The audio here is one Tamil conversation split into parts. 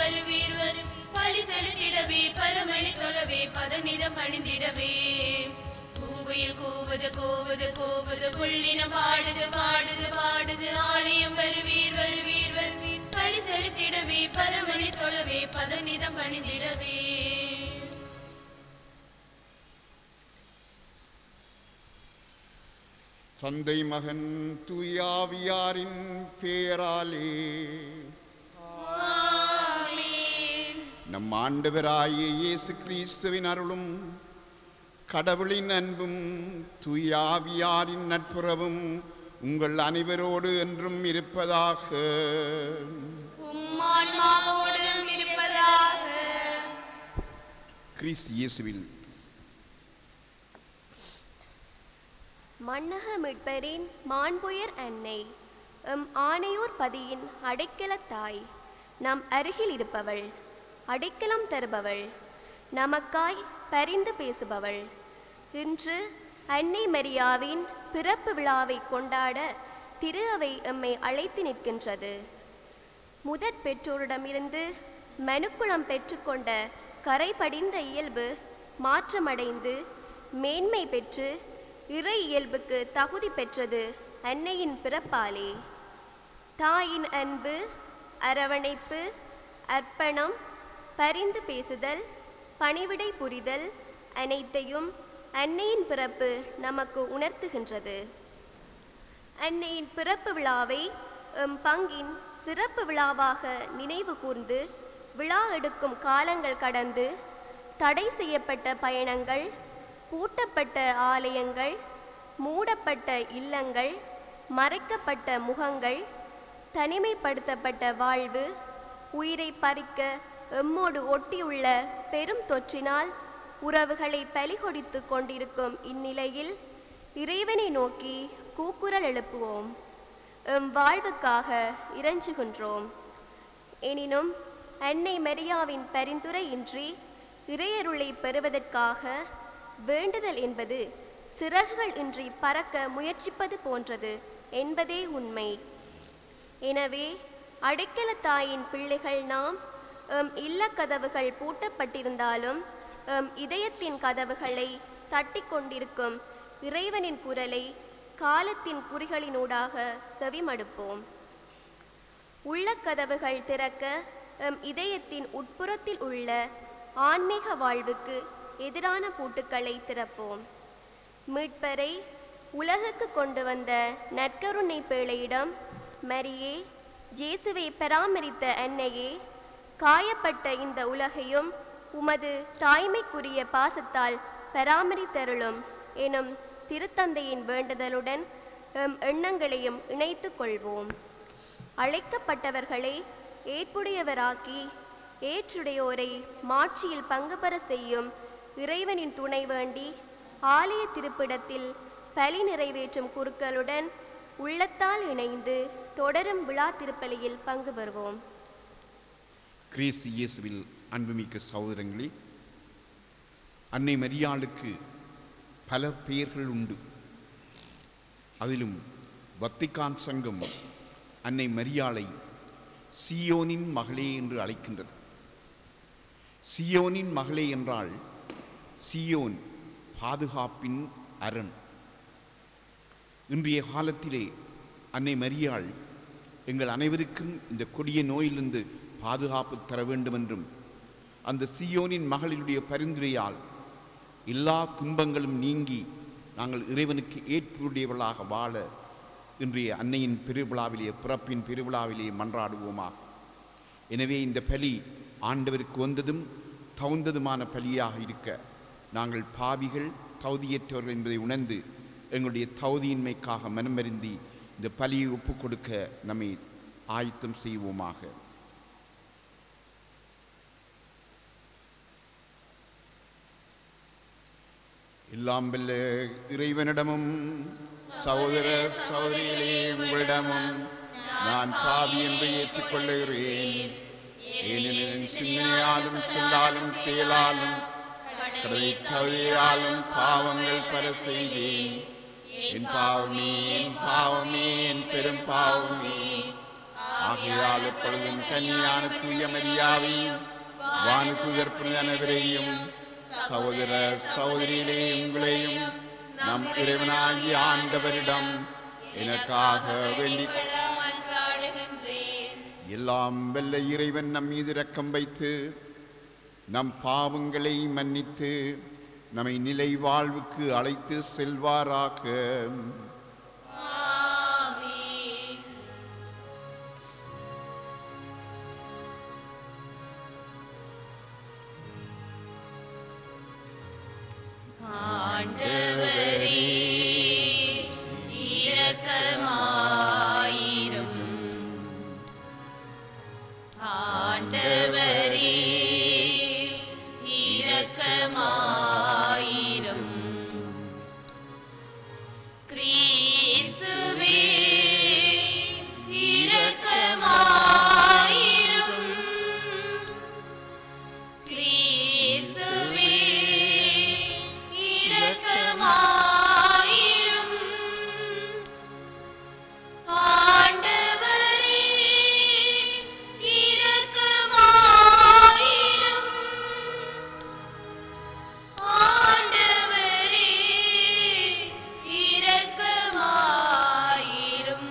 வருவீர் வரும் பலி செலுத்திடவே பரமணி தொழவே பதமிதம் பணிந்திடவே பூங்குயில் கூவது கூவது கூவது புள்ளினம் பாடுது பாடுது பாடுது ஆலயம் வருவீர் வருவீர் வருவீர் பலி செலுத்திடவே பரமணி தொழவே பதமிதம் பணிந்திடவே தந்தை மகன் தூயாவியாரின் பேராலே ஆமென். நம் ஆண்டவராகிய இயேசு கிறிஸ்துவின் அருளும் கடவுளின் அன்பும் தூயாவியாரின் நட்புறவும் உங்கள் அனைவரோடு என்றும் இருப்பதாக உம்மான்மாவோடும் இருப்பதாக கிறிஸ்து இயேசுவில் மன்னக மீட்பரின் மாண்புயர் அன்னை எம் ஆணையூர் பதியின் அடைக்கலத் தாய் நம் அருகில் இருப்பவள் அடைக்கலம் தருபவள் நமக்காய் பரிந்து பேசுபவள் இன்று அன்னை மரியாவின் பிறப்பு விழாவை கொண்டாட திரு அவை எம்மை அழைத்து நிற்கின்றது முதற் பெற்றோரிடமிருந்து மனுக்குளம் பெற்றுக்கொண்ட கரை படிந்த இயல்பு மாற்றமடைந்து மேன்மை பெற்று இறை இயல்புக்கு தகுதி பெற்றது அன்னையின் பிறப்பாலே தாயின் அன்பு அரவணைப்பு அர்ப்பணம் பரிந்து பேசுதல் பணிவிடை புரிதல் அனைத்தையும் அன்னையின் பிறப்பு நமக்கு உணர்த்துகின்றது அன்னையின் பிறப்பு விழாவை எம் பங்கின் சிறப்பு விழாவாக நினைவு கூர்ந்து விழா எடுக்கும் காலங்கள் கடந்து தடை செய்யப்பட்ட பயணங்கள் பூட்டப்பட்ட ஆலயங்கள் மூடப்பட்ட இல்லங்கள் மறைக்கப்பட்ட முகங்கள் தனிமைப்படுத்தப்பட்ட வாழ்வு உயிரை பறிக்க எம்மோடு ஒட்டியுள்ள பெரும் தொற்றினால் உறவுகளை பலிகொடித்து கொண்டிருக்கும் இந்நிலையில் இறைவனை நோக்கி கூக்குரல் எழுப்புவோம் எம் வாழ்வுக்காக இறைஞ்சுகின்றோம் எனினும் அன்னை மரியாவின் பரிந்துரையின்றி இறையருளை பெறுவதற்காக வேண்டுதல் என்பது சிறகுகள் இன்றி பறக்க முயற்சிப்பது போன்றது என்பதே உண்மை எனவே அடைக்கல தாயின் பிள்ளைகள் நாம் எம் இல்லக் கதவுகள் பூட்டப்பட்டிருந்தாலும் எம் இதயத்தின் கதவுகளை தட்டிக் கொண்டிருக்கும் இறைவனின் குரலை காலத்தின் குறிகளினூடாக செவிமடுப்போம் உள்ளக்கதவுகள் திறக்க எம் இதயத்தின் உட்புறத்தில் உள்ள ஆன்மீக வாழ்வுக்கு எதிரான பூட்டுக்களை திறப்போம் மீட்பரை உலகுக்கு கொண்டு வந்த நற்கருணை பேழையிடம் மரியே ஜேசுவை பராமரித்த அன்னையே காயப்பட்ட இந்த உலகையும் உமது தாய்மைக்குரிய பாசத்தால் பராமரித்தருளும் எனும் திருத்தந்தையின் வேண்டுதலுடன் எம் எண்ணங்களையும் இணைத்துக் கொள்வோம் அழைக்கப்பட்டவர்களை ஏற்புடையவராக்கி ஏற்றுடையோரை மாட்சியில் பங்கு பெற செய்யும் இறைவனின் துணை வேண்டி ஆலய திருப்பிடத்தில் பலி நிறைவேற்றும் குருக்களுடன் உள்ளத்தால் இணைந்து தொடரும் விழா திருப்பலியில் பங்கு பெறுவோம் கிறிஸ்து இயேசுவில் அன்புமிக்க சகோதரங்களே அன்னை மரியாளுக்கு பல பெயர்கள் உண்டு அதிலும் வத்திக்கான் சங்கம் அன்னை மரியாளை சியோனின் மகளே என்று அழைக்கின்றது சியோனின் மகளே என்றால் சியோன் பாதுகாப்பின் அரண் இன்றைய காலத்திலே அன்னை மரியாள் எங்கள் அனைவருக்கும் இந்த கொடிய நோயிலிருந்து பாதுகாப்பு தர வேண்டும் என்றும் அந்த சியோனின் மகளினுடைய பரிந்துரையால் எல்லா துன்பங்களும் நீங்கி நாங்கள் இறைவனுக்கு ஏற்புடையவர்களாக வாழ இன்றைய அன்னையின் பெருவிழாவிலே பிறப்பின் பெருவிழாவிலே மன்றாடுவோமாக எனவே இந்த பலி ஆண்டவருக்கு வந்ததும் தகுந்ததுமான பலியாக இருக்க நாங்கள் பாவிகள் தகுதியற்றவர்கள் என்பதை உணர்ந்து எங்களுடைய தகுதியின்மைக்காக மனமருந்தி இந்த பலியை ஒப்புக் கொடுக்க நம்மை ஆயத்தம் செய்வோமாக எல்லாம் வல்ல இறைவனிடமும் சகோதர சகோதரிகளே உங்களிடமும் நான் பாவி என்று ஏற்றுக்கொள்ளுகிறேன் ஏனெனில் என் சிந்தனையாலும் சொல்லாலும் செயலாலும் கடலை தவறியாலும் பாவங்கள் பல செய்தேன் என் பாவமே என் பாவமே என் பெரும் பாவமே ஆக ஆகையால் எப்பொழுதும் கன்னியான தூய மரியாவையும் வானுசுதர் புனித அனைவரையும் சகோதர சகோதரியிலே உங்களையும் நம் இறைவனாகிய ஆண்டவரிடம் எனக்காக வேண்டிக் மன்றாடுகின்றேன் எல்லாம் வெல்ல இறைவன் நம் மீது இரக்கம் வைத்து நம் பாவங்களை மன்னித்து நம்மை நிலை வாழ்வுக்கு அழைத்து செல்வாராக ஆமென் ஆண்டவரே இரக்கமாயிரும் ஆண்டவரே இரக்கமாயிரும் கிறிஸ்துவே இரக்கமாயிரும் கிறிஸ்துவே இரக்கமாயிரும் ஆண்டவரே இரக்கமாயிரும் ஆண்டவரே இரக்கமாயிரும்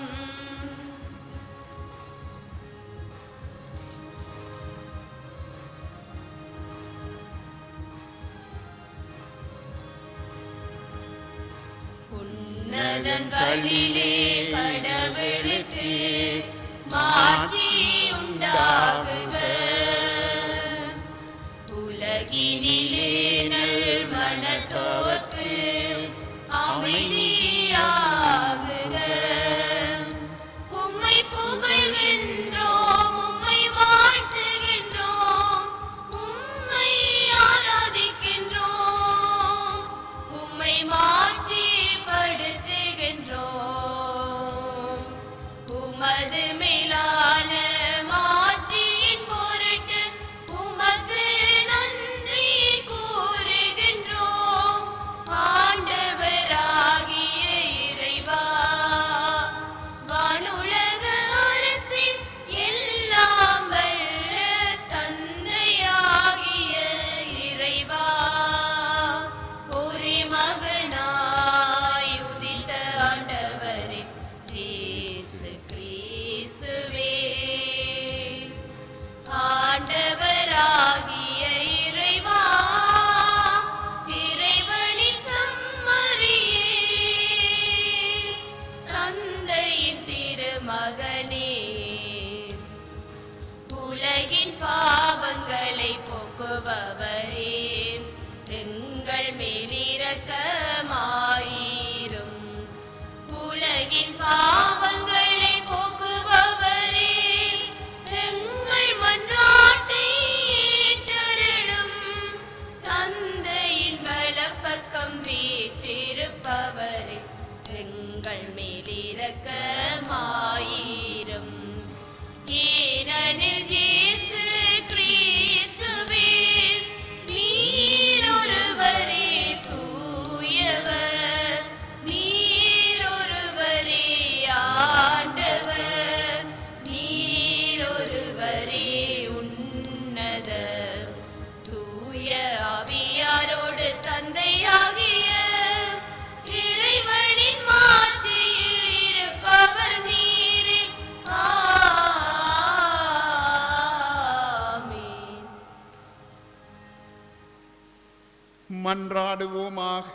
உன்னதங்களிலே கடவுளுக்கு மாட்சி உண்டாகுக உலகினிலே நல்வனத்தோர்க்கு அமைதியாகுக உம்மை புகழ்கின்றோம் உம்மை வாழ்த்துகின்றோம் உம்மை ஆராதிக்கின்றோம் உம்மை மாற்றிப்படுத்துகின்றோம் உமது மேலான மாட்சியின் பொருட்டு உமக்கு நன்றி கூறுகின்றோம் ஆண்டவராகிய இறைவா வானுலக அரசின் எல்லாம் வல்ல தந்தையாகிய இறைவா ஒரே மகனாய் உதித்த ஆண்டவரே இயேசு கிறிஸ்துவே ஆண்டவராகிய இறைவா இறைவனின் சம்மறியே தந்தையின் திருமகனே உலகின் பாவங்களை போக்குபவரே எங்கள் மேலிரக்கமாயிரும் உலகின் பாவங்களை போக்குபவரே எங்கள் மன்றாட்டை ஏற்றருளும் தந்தையின் வலப்பக்கம் வீற்றிருப்பவரே எங்கள் மேலிரக்கமாயிரும் ஏனெனில் இயேசு கிறிஸ்துவே நீர் ஒருவரே தூயவர் நீர் ஒருவரே ஆண்டவர் நீர் ஒருவரே உன்னத தூய ஆவியாரோடு தந்தையாகிய இறைவனின் மாட்சியில் இருப்பவர் நீரே ஆமென் மன்றாடுவோமாக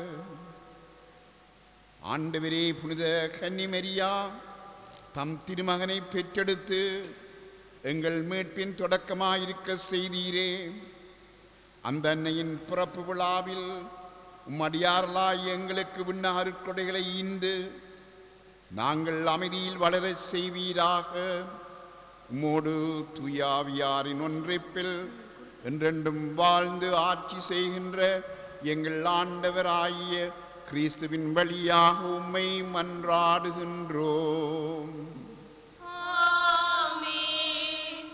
ஆண்டவரே புனித கன்னிமரியா தம் திருமகனை பெற்றெடுத்து எங்கள் மீட்பின் தொடக்கமாயிருக்க செய்தீரே அந்த அன்னையின் பிறப்பு விழாவில் உம்மடியார்களாய் எங்களுக்கு விண்ண அருட்கொடைகளை ஈந்து நாங்கள் அமைதியில் வளரச் செய்வீராக உம்மோடு தூயாவியாரின் ஒன்றைப்பில் என்றென்றும் வாழ்ந்து ஆட்சி செய்கின்ற எங்கள் ஆண்டவராகிய கிறிஸ்துவின் வழியாக உம்மை மன்றாடுகின்றோம் ஆமென்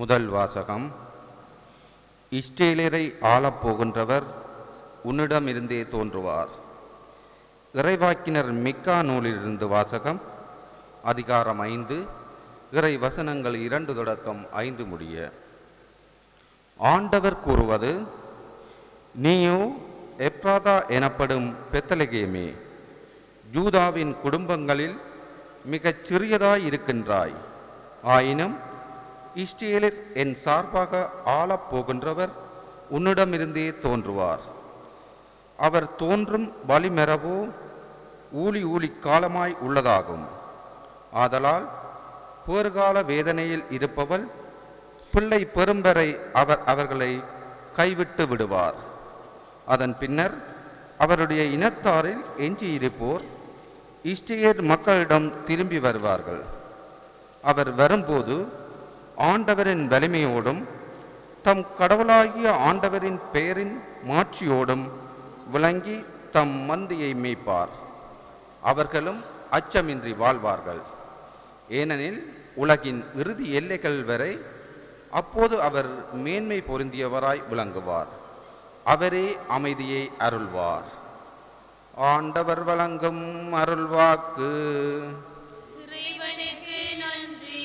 முதல் வாசகம் இஸ்ரேலரை ஆளப்போகின்றவர் உன்னிடமிருந்தே தோன்றுவார் இறைவாக்கினர் மிக்கா நூலிலிருந்து வாசகம் அதிகாரம் ஐந்து இறை வசனங்கள் இரண்டு தொடக்கம் ஐந்து முடிய ஆண்டவர் கூறுவது நீயோ எப்ராதா எனப்படும் பெத்தலகேமே யூதாவின் குடும்பங்களில் மிகச் சிறியதாய் இருக்கின்றாய் ஆயினும் இஸ்ரேலர் என் சார்பாக ஆளப் போகின்றவர் உன்னிடமிருந்தே தோன்றுவார் அவர் தோன்றும் வழிமெரவோ ஊழி ஊழி காலமாய் உள்ளதாகும் ஆதலால் போர்கால வேதனையில் இருப்பவள் பிள்ளை பெரும்பரை அவர் அவர்களை கைவிட்டு விடுவார் அதன் பின்னர் அவருடைய இனத்தாரில் எஞ்சியிருப்போர் இஸ்ரேல் மக்களிடம் திரும்பி வருவார்கள் அவர் வரும்போது ஆண்டவரின் வலிமையோடும் தம் கடவுளாகிய ஆண்டவரின் பெயரின் மாட்சியோடும் விளங்கி தம் மந்தியை மேய்ப்பார் அவர்களும் அச்சமின்றி வாழ்வார்கள் ஏனெனில் உலகின் இறுதி எல்லைகள் வரை அப்போது அவர் மேன்மை பொருந்தியவராய் விளங்குவார் அவரே அமைதியை அருள்வார் ஆண்டவர் வழங்கும் அருள்வாக்கு இறைவனுக்கு நன்றி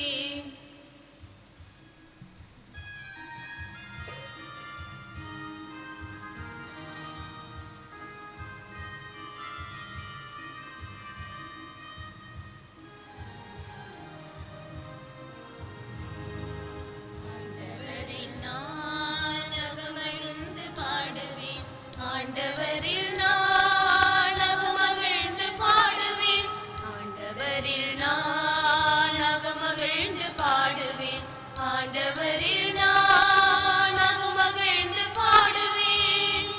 ஆண்டவரில் நான் அகமகிழ்ந்து பாடுவேன் ஆண்டவரில் நான் அகமகிழ்ந்து பாடுவேன் ஆண்டவரில் நான் அகமகிழ்ந்து பாடுவேன் ஆண்டவரில் நான் அகமகிழ்ந்து பாடுவேன்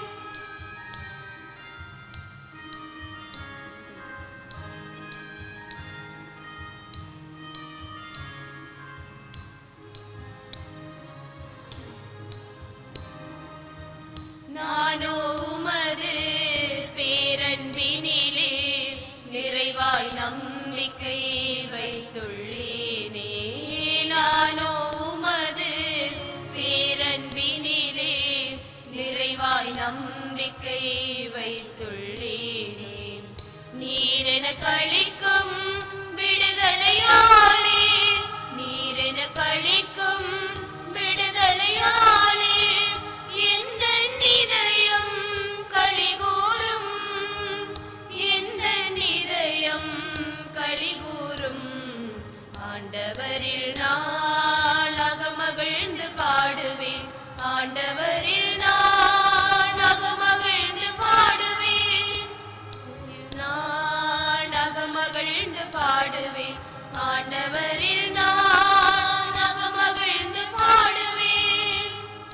நானோ உமது பேரன்பினிலே நிறைவாய் நம்பிக்கை வைத்துள்ளேனே நானோ உமது பேரன்பினிலே நிறைவாய் நம்பிக்கை வைத்துள்ளேனே நீரென கழிக்கும் விடுதலையாலே நீரென கழிக்கும் விடுதலையாலே எந்த நிதயம் கலிகூரும் எந்த நிதயம் கலிகூரும் ஆண்டவரில் நான் அகமகிழ்ந்து பாடுவேன் ஆண்டவரில் நான் அகமகிழ்ந்து பாடுவேன் நான் அகமகிழ்ந்து பாடுவேன் ஆண்டவரில் நான் அகமகிழ்ந்து பாடுவேன்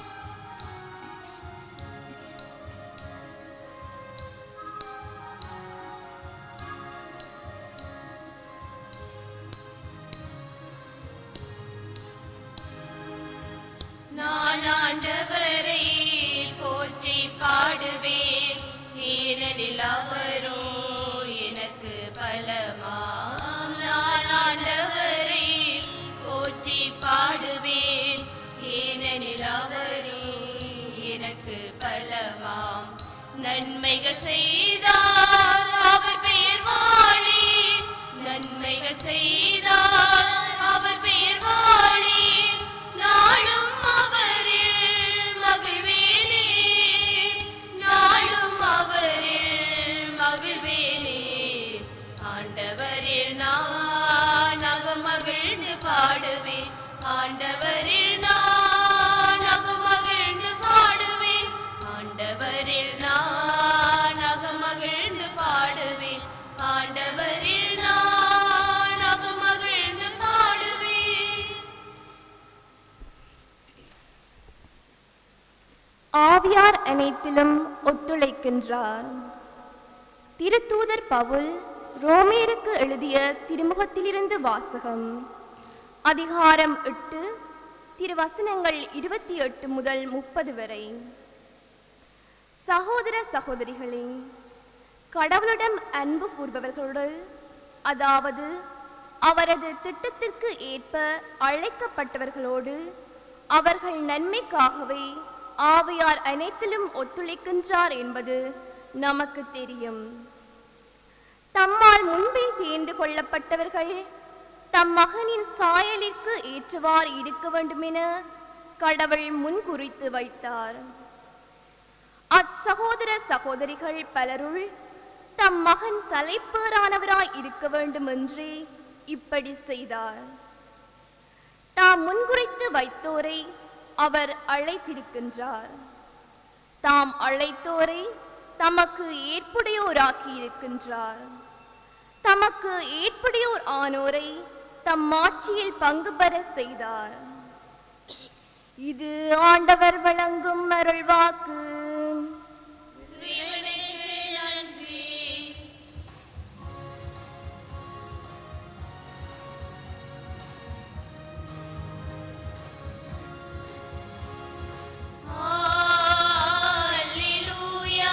நான் ஆண்டவரை போற்றி பாடுவேன் ஏனெனில் அவரோ எனக்கு பலமாம் நான் ஆண்டவரை போற்றி பாடுவேன் ஏனெனில் அவரே எனக்கு பலமாம் நன்மைகள் செய்தால் அவர் பெயர் வாழி நன்மைகள் செய்தால் அவர் பெயர் வாழி நாளும் அவரில் மகிழ்வேனே நாளும் அவரில் மகிழ்வேனே ஆண்டவரில் நான் அகமகிழ்ந்து பாடுவேன் ஆண்டவரில் நான் அகமகிழ்ந்து பாடுவேன் ஆண்டவரில் நான் அகமகிழ்ந்து பாடுவேன் ஆண்டவரில் நான் அகமகிழ்ந்து பாடுவேன் ஆவியார் அனைத்திலும் ஒத்துழைக்கின்றார் திருத்தூதர் பவுல் ரோமேருக்கு எழுதிய திருமுகத்திலிருந்து வாசகம் அதிகாரம் எட்டு திருவசனங்கள் இருபத்தி எட்டு முதல் முப்பது வரை சகோதர சகோதரிகளே கடவுளிடம் அன்பு கூர்பவர்களோடு அதாவது அவரது திட்டத்திற்கு ஏற்ப அழைக்கப்பட்டவர்களோடு அவர்கள் நன்மைக்காகவே ஆவியார் அனைத்திலும் ஒத்துழைக்கின்றார் என்பது நமக்கு தெரியும் தம்மால் முன்பே தேர்ந்து கொள்ளப்பட்டவர்கள் தம் மகனின் சாயலிற்கு ஏற்றவாறு இருக்க வேண்டுமென கடவுள் முன்குறித்து வைத்தார் அச்சகோதர சகோதரிகள் பலருள் தம் மகன் தலைப்பேறானவராய் இருக்க வேண்டும் என்றே இப்படி செய்தார் தாம் முன்குறித்து வைத்தோரை அவர் அழைத்திருக்கின்றார் தாம் அழைத்தோரை தமக்கு ஏற்புடையோராக்கி இருக்கின்றார் தமக்கு ஏற்புடையோர் ஆனோரை தம் ஆட்சியில் பங்கு பெற செய்தார் இது ஆண்டவர் வழங்கும் அருள்வாக்கு இறைவனுக்கு நன்றி Alleluia.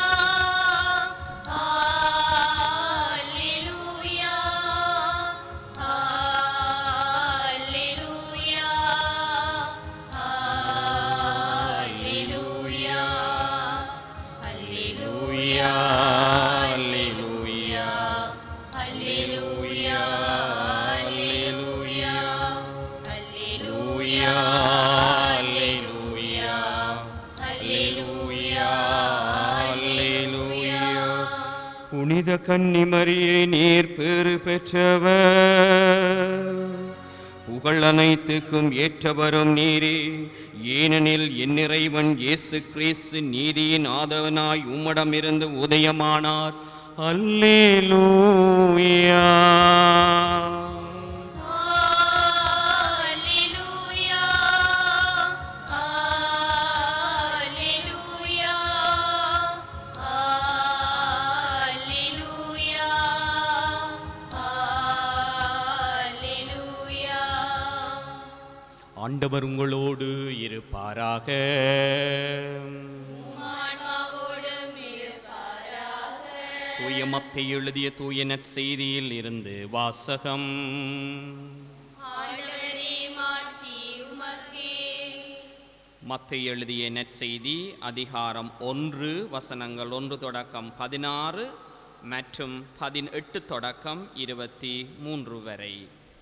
Alleluia. Alleluia. Alleluia. Alleluia. Alleluia. Alleluia. Alleluia. Alleluia. Alleluia. Alleluia. Alleluia. புனித கன்னிமரியை நீர் பேறு பெற்றவர் புகழ் அனைத்துக்கும் ஏற்றவரும் நீரே ஏனெனில் என் இறைவன் இயேசு கிறிஸ்து நீதியின் ஆதவனாய் உம்மிடமிருந்து உதயமானார் அல்லேலூயா Alleluia. Alleluia. Alleluia. Alleluia. ஆண்டவர் உங்களோடு இருப்பாராக ஆன்மாவோடும் இருப்பாராக. தூய மத்தை எழுதிய தூய நற்செய்தியில் இருந்து வாசகம் ஆண்டவரே மாற்றி உமக்கே மத்தை எழுதிய நற்செய்தி அதிகாரம் ஒன்று வசனங்கள் ஒன்று தொடக்கம் பதினாறு மற்றும் பதினெட்டு தொடக்கம் இருபத்தி மூன்று வரை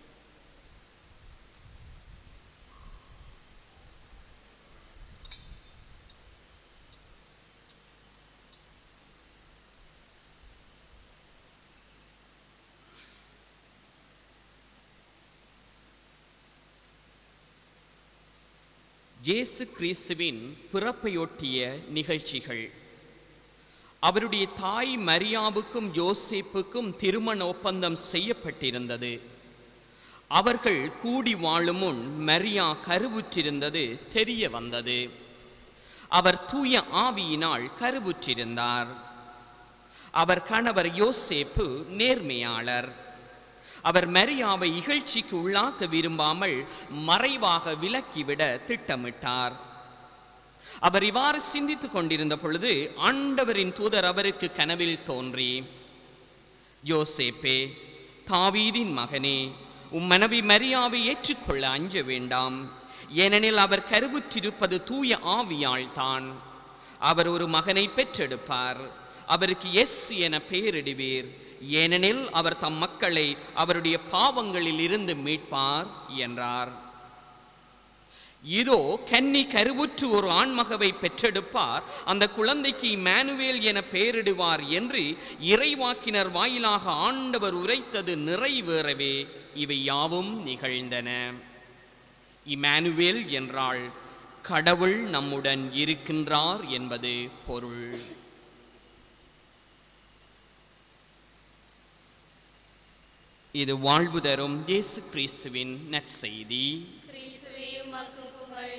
இயேசு கிறிஸ்துவின் பிறப்பையொட்டிய நிகழ்ச்சிகள் அவருடைய தாய் மரியாவுக்கும் யோசேப்புக்கும் திருமண ஒப்பந்தம் செய்யப்பட்டிருந்தது அவர்கள் கூடி வாழும் முன் மரியா கருவுற்றிருந்தது தெரிய வந்தது அவர் தூய ஆவியினால் கருவுற்றிருந்தார் அவர் கணவர் யோசேப்பு நேர்மையாளர் அவர் மரியாவை இகழ்ச்சிக்கு உள்ளாக்க விரும்பாமல் மறைவாக விலக்கிவிட திட்டமிட்டார் அவர் இவ்வாறு சிந்தித்துக் கொண்டிருந்த பொழுது ஆண்டவரின் தூதர் அவருக்கு கனவில் தோன்றி யோசேப்பே தாவீதின் மகனே உம் மனைவி மரியாவை ஏற்றுக்கொள்ள அஞ்ச வேண்டாம் ஏனெனில் அவர் கருவுற்றிருப்பது தூய ஆவியால் தான் அவர் ஒரு மகனை பெற்றெடுப்பார் அவருக்கு எஸ் என பெயரிடுவீர் ஏனெனில் அவர் தம் மக்களை அவருடைய பாவங்களில் இருந்து மீட்பார் என்றார் இதோ கன்னி கருவுற்று ஒரு ஆண்மகவை பெற்றெடுப்பார் அந்த குழந்தைக்கு இமானுவேல் என பெயரிடுவார் என்று இறைவாக்கினர் வாயிலாக ஆண்டவர் உரைத்தது நிறைவேறவே இவை யாவும் நிகழ்ந்தன இமானுவேல் என்றால் கடவுள் நம்முடன் இருக்கின்றார் என்பது பொருள் இது வாழ்வு தரும் இயேசு கிறிஸ்துவின் நற்செய்தி கிறிஸ்துவே உமக்கு புகழ்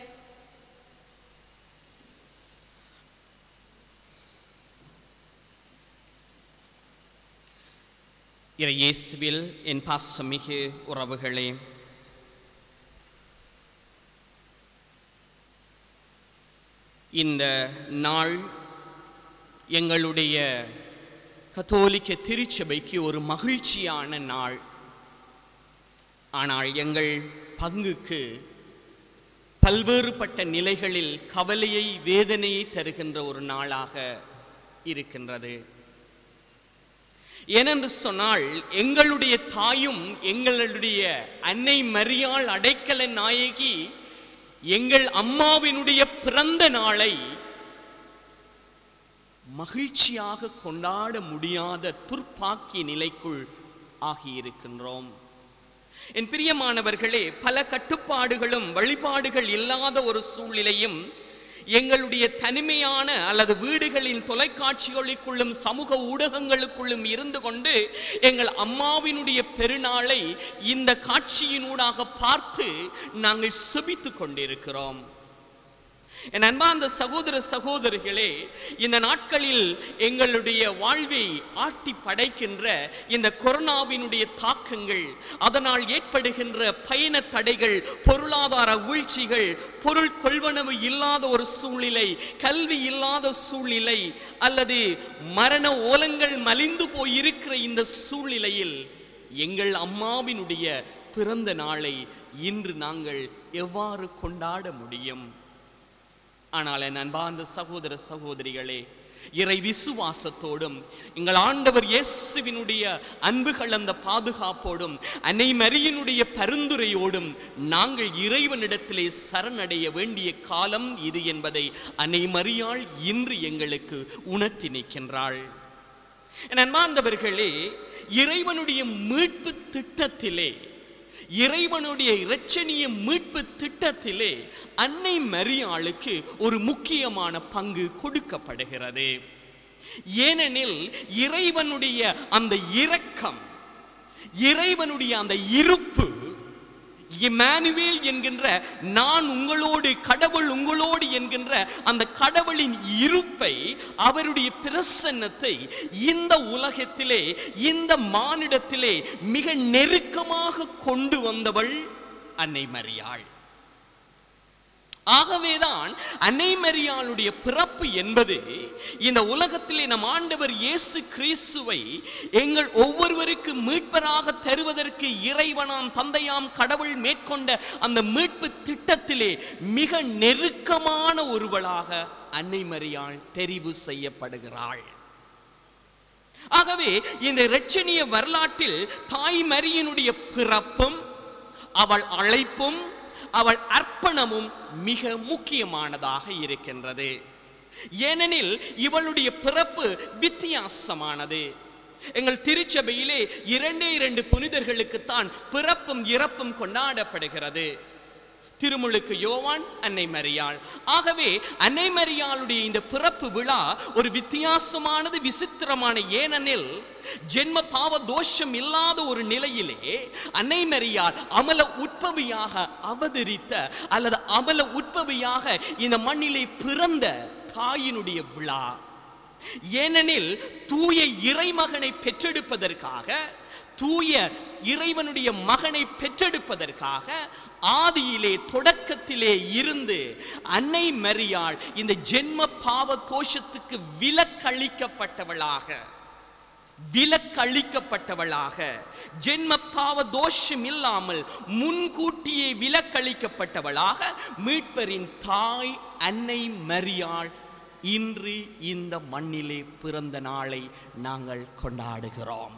இறை இயேசுவில் என் பாசமிகு உறவுகளே இந்த நாள் எங்களுடைய கத்தோலிக்க திருச்சபைக்கு ஒரு மகிழ்ச்சியான நாள் ஆனால் எங்கள் பங்குக்கு பல்வேறுபட்ட நிலைகளில் கவலையை வேதனையை தருகின்ற ஒரு நாளாக இருக்கின்றது ஏனென்று சொன்னால் எங்களுடைய தாயும் எங்களுடைய அன்னை மரியாள் அடைக்கல நாயகி எங்கள் அம்மாவினுடைய பிறந்த நாளை மகிழ்ச்சியாக கொண்டாட முடியாத துர்ப்பாக்கிய நிலைக்குள் ஆகியிருக்கின்றோம் என் பிரியமானவர்களே பல கட்டுப்பாடுகளும் வழிபாடுகள் இல்லாத ஒரு சூழ்நிலையும் எங்களுடைய தனிமையான அல்லது வீடுகளின் தொலைக்காட்சிகளுக்குள்ளும் சமூக ஊடகங்களுக்குள்ளும் இருந்து கொண்டு எங்கள் அம்மாவினுடைய பெருநாளை இந்த காட்சியினூடாக பார்த்து நாங்கள் செபித்து கொண்டிருக்கிறோம் என் அன்பார்ந்த சகோதர சகோதரிகளே இந்த நாட்களில் எங்களுடைய வாழ்வை ஆட்டி படைக்கின்ற இந்த கொரோனாவினுடைய தாக்கங்கள் அதனால் ஏற்படுகின்ற பயண தடைகள் பொருளாதார வீழ்ச்சிகள் பொருள் கொள்வனவு இல்லாத ஒரு சூழ்நிலை கல்வி இல்லாத சூழ்நிலை அல்லது மரண ஓலங்கள் மலிந்து போயிருக்கிற இந்த சூழ்நிலையில் எங்கள் அம்மாவினுடைய பிறந்த நாளை இன்று நாங்கள் எவ்வாறு கொண்டாட முடியும் ஆனால் என் அன்பார்ந்த சகோதர சகோதரிகளே இறை விசுவாசத்தோடும் எங்கள் ஆண்டவர் இயேசுவினுடைய அன்பு கலந்த பாதுகாப்போடும் அன்னை மரியினுடைய பரிந்துரையோடும் நாங்கள் இறைவனிடத்திலே சரணடைய வேண்டிய காலம் இது என்பதை அன்னை மரியாள் இன்று எங்களுக்கு உணர்த்தி நிற்கின்றாள் என் அன்பார்ந்தவர்களே இறைவனுடைய மீட்பு திட்டத்திலே இறைவனுடைய இரட்சணிய மீட்பு திட்டத்திலே அன்னை மரியாளுக்கு ஒரு முக்கியமான பங்கு கொடுக்கப்படுகிறது ஏனெனில் இறைவனுடைய அந்த இரக்கம் இறைவனுடைய அந்த இருப்பு இமானுவேல் என்கின்ற நான் உங்களோடு கடவுள் உங்களோடு என்கின்ற அந்த கடவுளின் இருப்பை அவருடைய பிரசன்னத்தை இந்த உலகத்திலே இந்த மானிடத்திலே மிக நெருக்கமாக கொண்டு வந்தவள் அன்னை மரியாள் ஆகவேதான் அன்னை மரியாளுடைய பிறப்பு என்பது இந்த உலகத்திலே நம் ஆண்டவர் இயேசு கிறிஸ்துவை எங்கள் ஒவ்வொருவருக்கு மீட்பராக தருவதற்கு இறைவனாம் தந்தையாம் கடவுள் மேற்கொண்ட அந்த மீட்பு திட்டத்திலே மிக நெருக்கமான ஒருவளாக அன்னை மரியாள் தெரிவு செய்யப்படுகிறாள் ஆகவே இந்த இரட்சணிய வரலாற்றில் தாய் மரியினுடைய பிறப்பும் அவள் அழைப்பும் அவள் அர்ப்பணமும் மிக முக்கியமானதாக இருக்கின்றது ஏனெனில் இவளுடைய பிறப்பு வித்தியாசமானது எங்கள் திருச்சபையிலே இரண்டே இரண்டு புனிதர்களுக்குத்தான் பிறப்பும் இறப்பும் கொண்டாடப்படுகிறது திருமுழுக்கு யோவான் அன்னை மரியாள் ஆகவே அன்னை மரியாளுடைய இந்த பிறப்பு விழா ஒரு வித்தியாசமானது விசித்திரமான ஏனெனில் ஜென்ம பாவ தோஷம் இல்லாத ஒரு நிலையிலே அன்னை மரியாள் அமல உட்பவியாக அவதரித்த அல்லது அமல உட்பவியாக இந்த மண்ணிலே பிறந்த தாயினுடைய விழா ஏனெனில் தூய இறைமகனை பெற்றெடுப்பதற்காக தூய இறைவனுடைய மகனை பெற்றெடுப்பதற்காக ஆதியிலே தொடக்கத்திலே இருந்து அன்னை மரியாள் இந்த ஜென்ம பாவ தோஷத்துக்கு விலக்களிக்கப்பட்டவளாக விலக்களிக்கப்பட்டவளாக ஜென்ம பாவ தோஷம் இல்லாமல் முன்கூட்டியே விலக்களிக்கப்பட்டவளாக மீட்பரின் தாய் அன்னை மரியாள் இன்று இந்த மண்ணிலே பிறந்த நாளை நாங்கள் கொண்டாடுகிறோம்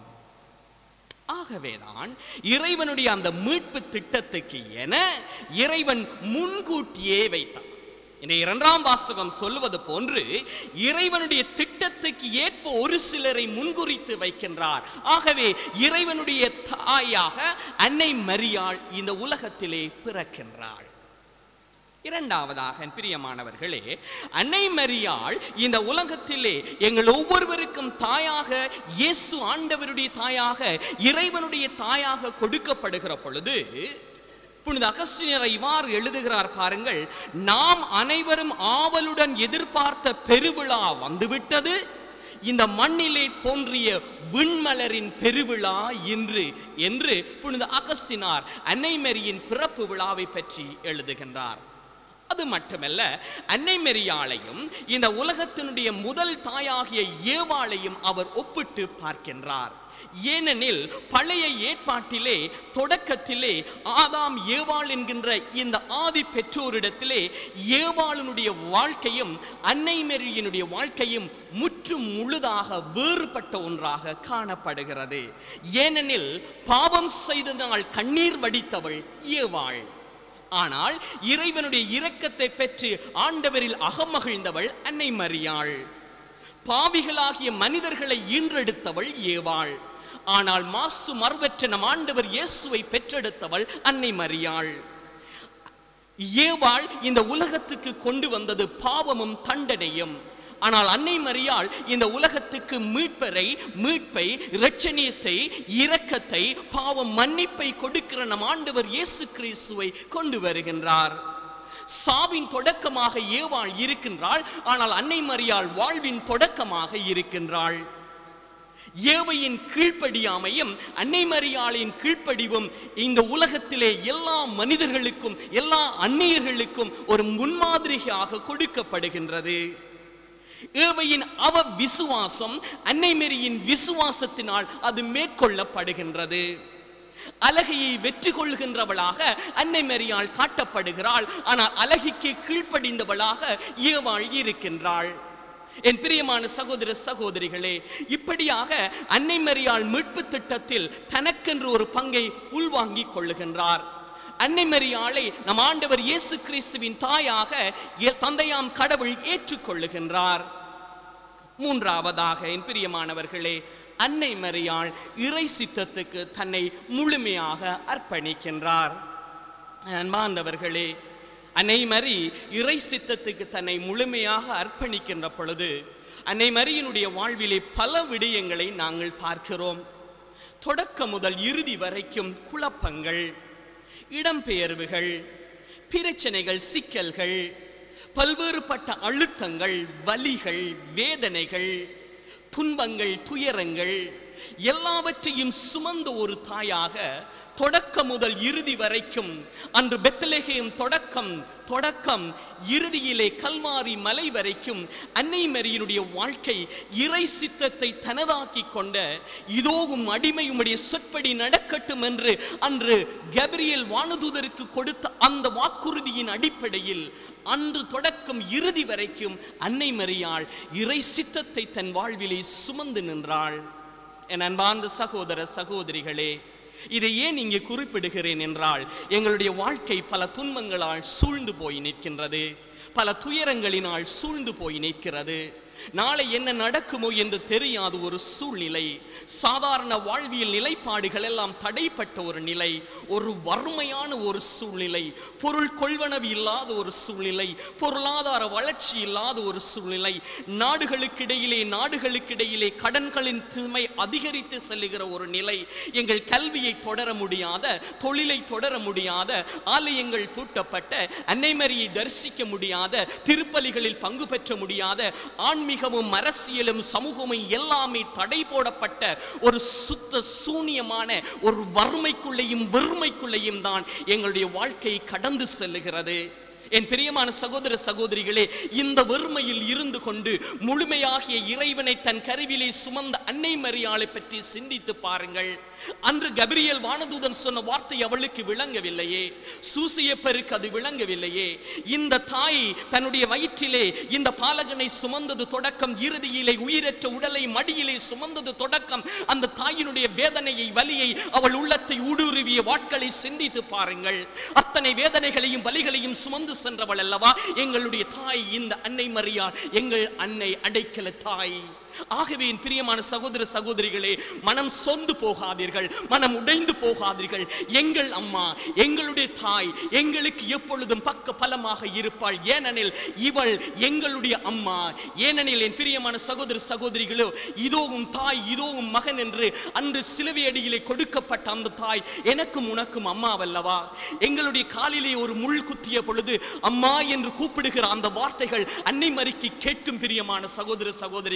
ஆகவேதான் இறைவனுடைய அந்த மீட்பு திட்டத்துக்கு என இறைவன் முன்கூட்டியே வைத்தான் இந்த இரண்டாம் வாசகம் சொல்லுவது போன்று இறைவனுடைய திட்டத்துக்கு ஏற்ப ஒரு சிலரை முன்குறித்து வைக்கின்றார் ஆகவே இறைவனுடைய தாயாக அன்னை மரியாள் இந்த உலகத்திலே பிறக்கின்றாள் இரண்டாவதாக என் பிரியமானவர்களே அன்னை மரியாள் இந்த உலகத்திலே எங்கள் ஒவ்வொருவருக்கும் தாயாக இயேசு ஆண்டவருடைய தாயாக இறைவனுடைய தாயாக கொடுக்கப்படுகிற பொழுது புனித அகஸ்தியர் இவ்வாறு எழுதுகிறார் பாருங்கள் நாம் அனைவரும் ஆவலுடன் எதிர்பார்த்த பெருவிழா வந்துவிட்டது இந்த மண்ணிலே தோன்றிய விண்மலரின் பெருவிழா இன்று என்று புனித அகஸ்தினார் அன்னை மேரியின் பிறப்பு விழாவை பற்றி எழுதுகின்றார் அது மட்டுமல்ல அன்னை மெரியாளையும் இந்த உலகத்தினுடைய முதல் தாயாகிய ஏவாளையும் அவர் ஒப்பிட்டு பார்க்கின்றார் ஏனெனில் பழைய ஏற்பாட்டிலே தொடக்கத்திலே ஆதாம் ஏவாள் என்கின்ற இந்த ஆதி பெற்றோரிடத்திலே ஏவாளினுடைய வாழ்க்கையும் அன்னை மேரியினுடைய வாழ்க்கையும் முற்றும் முழுதாக வேறுபட்ட ஒன்றாக காணப்படுகிறது ஏனெனில் பாவம் செய்ததால் கண்ணீர் வடித்தவள் ஏவாள் ஆனால் இறைவனுடைய இரக்கத்தை பெற்று ஆண்டவரில் அகமகிழ்ந்தவள் அன்னை மரியாள் பாவிகளாகிய மனிதர்களை ஈன்றெடுத்தவள் ஏவாள் ஆனால் மாசு மறுவற்ற நம் ஆண்டவர் இயேசுவை பெற்றெடுத்தவள் அன்னை மரியாள் ஏவாள் இந்த உலகத்துக்கு கொண்டு வந்தது பாவமும் தண்டனையும் ஆனால் அன்னை மரியாள் இந்த உலகத்துக்கு மீட்பரை மீட்பை இரட்சணியத்தை இரக்கத்தை பாவம் மன்னிப்பை கொடுக்கிற நம் ஆண்டவர் இயேசு கிறிஸ்துவை கொண்டு வருகின்றார் சாவின் தொடக்கமாக ஏவாள் இருக்கின்றாள் ஆனால் அன்னை மரியாள் வாழ்வின் தொடக்கமாக இருக்கின்றாள் ஏவையின் கீழ்ப்படியாமையும் அன்னை மரியாளின் கீழ்ப்படிவும் இந்த உலகத்திலே எல்லா மனிதர்களுக்கும் எல்லா அந்நியர்களுக்கும் ஒரு முன்மாதிரியாக கொடுக்கப்படுகின்றது ஏவையின் அவ விசுவாசம் அன்னை மேரியின் விசுவாசத்தினால் அது மேற்கொள்ளப்படுகின்றது அழகையை வெற்றி கொள்கின்றவளாக அன்னை மரியாள் காட்டப்படுகிறாள் ஆனால் அழகிக்கு கீழ்ப்படிந்தவளாக ஏவாள் இருக்கின்றாள் என் பிரியமான சகோதர சகோதரிகளே இப்படியாக அன்னை மரியாள் மீட்பு திட்டத்தில் தனக்கென்று ஒரு பங்கை உள்வாங்கிக் கொள்ளுகின்றார் அன்னை மரியாளை நம் ஆண்டவர் இயேசு கிறிஸ்துவின் தாயாக எ- தந்தையாம் கடவுள் ஏற்றுக்கொள்ளுகின்றார் மூன்றாவதாக என் பிரியமானவர்களே அன்னை மரியாள் இறை சித்தத்துக்கு தன்னை முழுமையாக அர்ப்பணிக்கின்றார் அன்பார்ந்தவர்களே அன்னை மரி இறை சித்தத்துக்கு தன்னை முழுமையாக அர்ப்பணிக்கின்ற பொழுது அன்னை மரியினுடைய வாழ்விலே பல விடயங்களை நாங்கள் பார்க்கிறோம் தொடக்கம் முதல் இறுதி வரைக்கும் குழப்பங்கள் இடம்பெயர்வுகள் பிரச்சனைகள் சிக்கல்கள் பல்வேறுபட்ட அழுத்தங்கள் வலிகள் வேதனைகள் துன்பங்கள் துயரங்கள் எல்லாவற்றையும் சுமந்த ஒரு தாயாக தொடக்கம் முதல் இறுதி வரைக்கும் அன்று பெத்தலேகேம் தொடக்கம் தொடக்கம் இறுதியிலே கல்வாரி மலை வரைக்கும் அன்னை மரியினுடைய வாழ்க்கை இறை சித்தத்தை தனதாக்கிக் கொண்ட இதோவும் அடிமையுடைய சொற்படி நடக்கட்டும் என்று அன்று கபிரியல் வானதூதருக்கு கொடுத்த அந்த வாக்குறுதியின் அடிப்படையில் அன்று தொடக்கம் இறுதி வரைக்கும் அன்னை மரியாள் இறை சித்தத்தை தன் வாழ்விலே சுமந்து நின்றாள் என் அன்பார்ந்த சகோதர சகோதரிகளே இதை ஏன் இங்கே குறிப்பிடுகிறேன் என்றால் எங்களுடைய வாழ்க்கை பல துன்பங்களால் சூழ்ந்து போய் நிற்கின்றது பல துயரங்களினால் சூழ்ந்து போய் நிற்கிறது நாளை என்ன நடக்குமோ என்று தெரியாத ஒரு சூழ்நிலை சாதாரண வாழ்வியல் நிலைப்பாடுகள் எல்லாம் தடைப்பட்ட ஒரு நிலை ஒரு வறுமையான ஒரு சூழ்நிலை பொருள் கொள்வனவு இல்லாத ஒரு சூழ்நிலை பொருளாதார வளர்ச்சி இல்லாத ஒரு சூழ்நிலை நாடுகளுக்கிடையிலே நாடுகளுக்கிடையிலே கடன்களின் சுமை அதிகரித்து செல்லுகிற ஒரு நிலை எங்கள் கல்வியை தொடர முடியாத தொழிலை தொடர முடியாத ஆலயங்கள் பூட்டப்பட்ட அன்னைமரியை தரிசிக்க முடியாத திருப்பலிகளில் பங்கு பெற்ற முடியாத ஆன்மீகமும் அரசியலும் சமூகமும் எல்லாமே தடை போடப்பட்ட ஒரு சுத்த சூனியமான ஒரு வறுமைக்குள்ளேயும் வெறுமைக்குள்ளேயும் தான் எங்களுடைய வாழ்க்கை கடந்து செல்லுகிறது என் பிரியமான சகோதர சகோதரிகளே இந்த வெறுமையில் இருந்து கொண்டு முழுமையாகிய இறைவனை தன் கருவிலே சுமந்த அன்னை மரியாளை பற்றி சிந்தித்து பாருங்கள் அன்று கபிரியல் வானதூதன் சொன்ன வார்த்தை அவளுக்கு விளங்கவில்லையே சூசியப்பருக்கு அது விளங்கவில்லையே இந்த தாய் தன்னுடைய வயிற்றிலே இந்த பாலகனை சுமந்தது தொடக்கம் இறுதியிலே உயிரற்ற உடலை மடியிலே சுமந்தது தொடக்கம் அந்த தாயினுடைய வேதனையை வலியை அவள் உள்ளத்தை ஊடுருவிய வாட்களை சிந்தித்து பாருங்கள் அத்தனை வேதனைகளையும் வலிகளையும் சுமந்து சென்றவள் அல்லவா எங்களுடைய தாய் இந்த அன்னை மரியாள் எங்கள் அன்னை அடைக்கல தாய் ஆகவே என் பிரியமான சகோதர சகோதரிகளே மனம் சொந்து போகாதீர்கள் மனம் உடைந்து போகாதீர்கள் எங்கள் அம்மா எங்களுடைய தாய் எங்களுக்கு எப்பொழுதும் பக்க பலமாக இருப்பாள் ஏனெனில் இவள் எங்களுடைய அம்மா ஏனெனில் என் பிரியமான சகோதர சகோதரிகளோ இதோவும் தாய் இதோவும் மகன் என்று அன்று சிலுவையடியிலே கொடுக்கப்பட்ட அந்த தாய் எனக்கும் உனக்கும் அம்மாவல்லவா எங்களுடைய காலிலே ஒரு முள் குத்திய பொழுது அம்மா என்று கூப்பிடுகிற அந்த வார்த்தைகள் அன்னை மறிக்கு கேட்கும் பிரியமான சகோதர சகோதரிகளே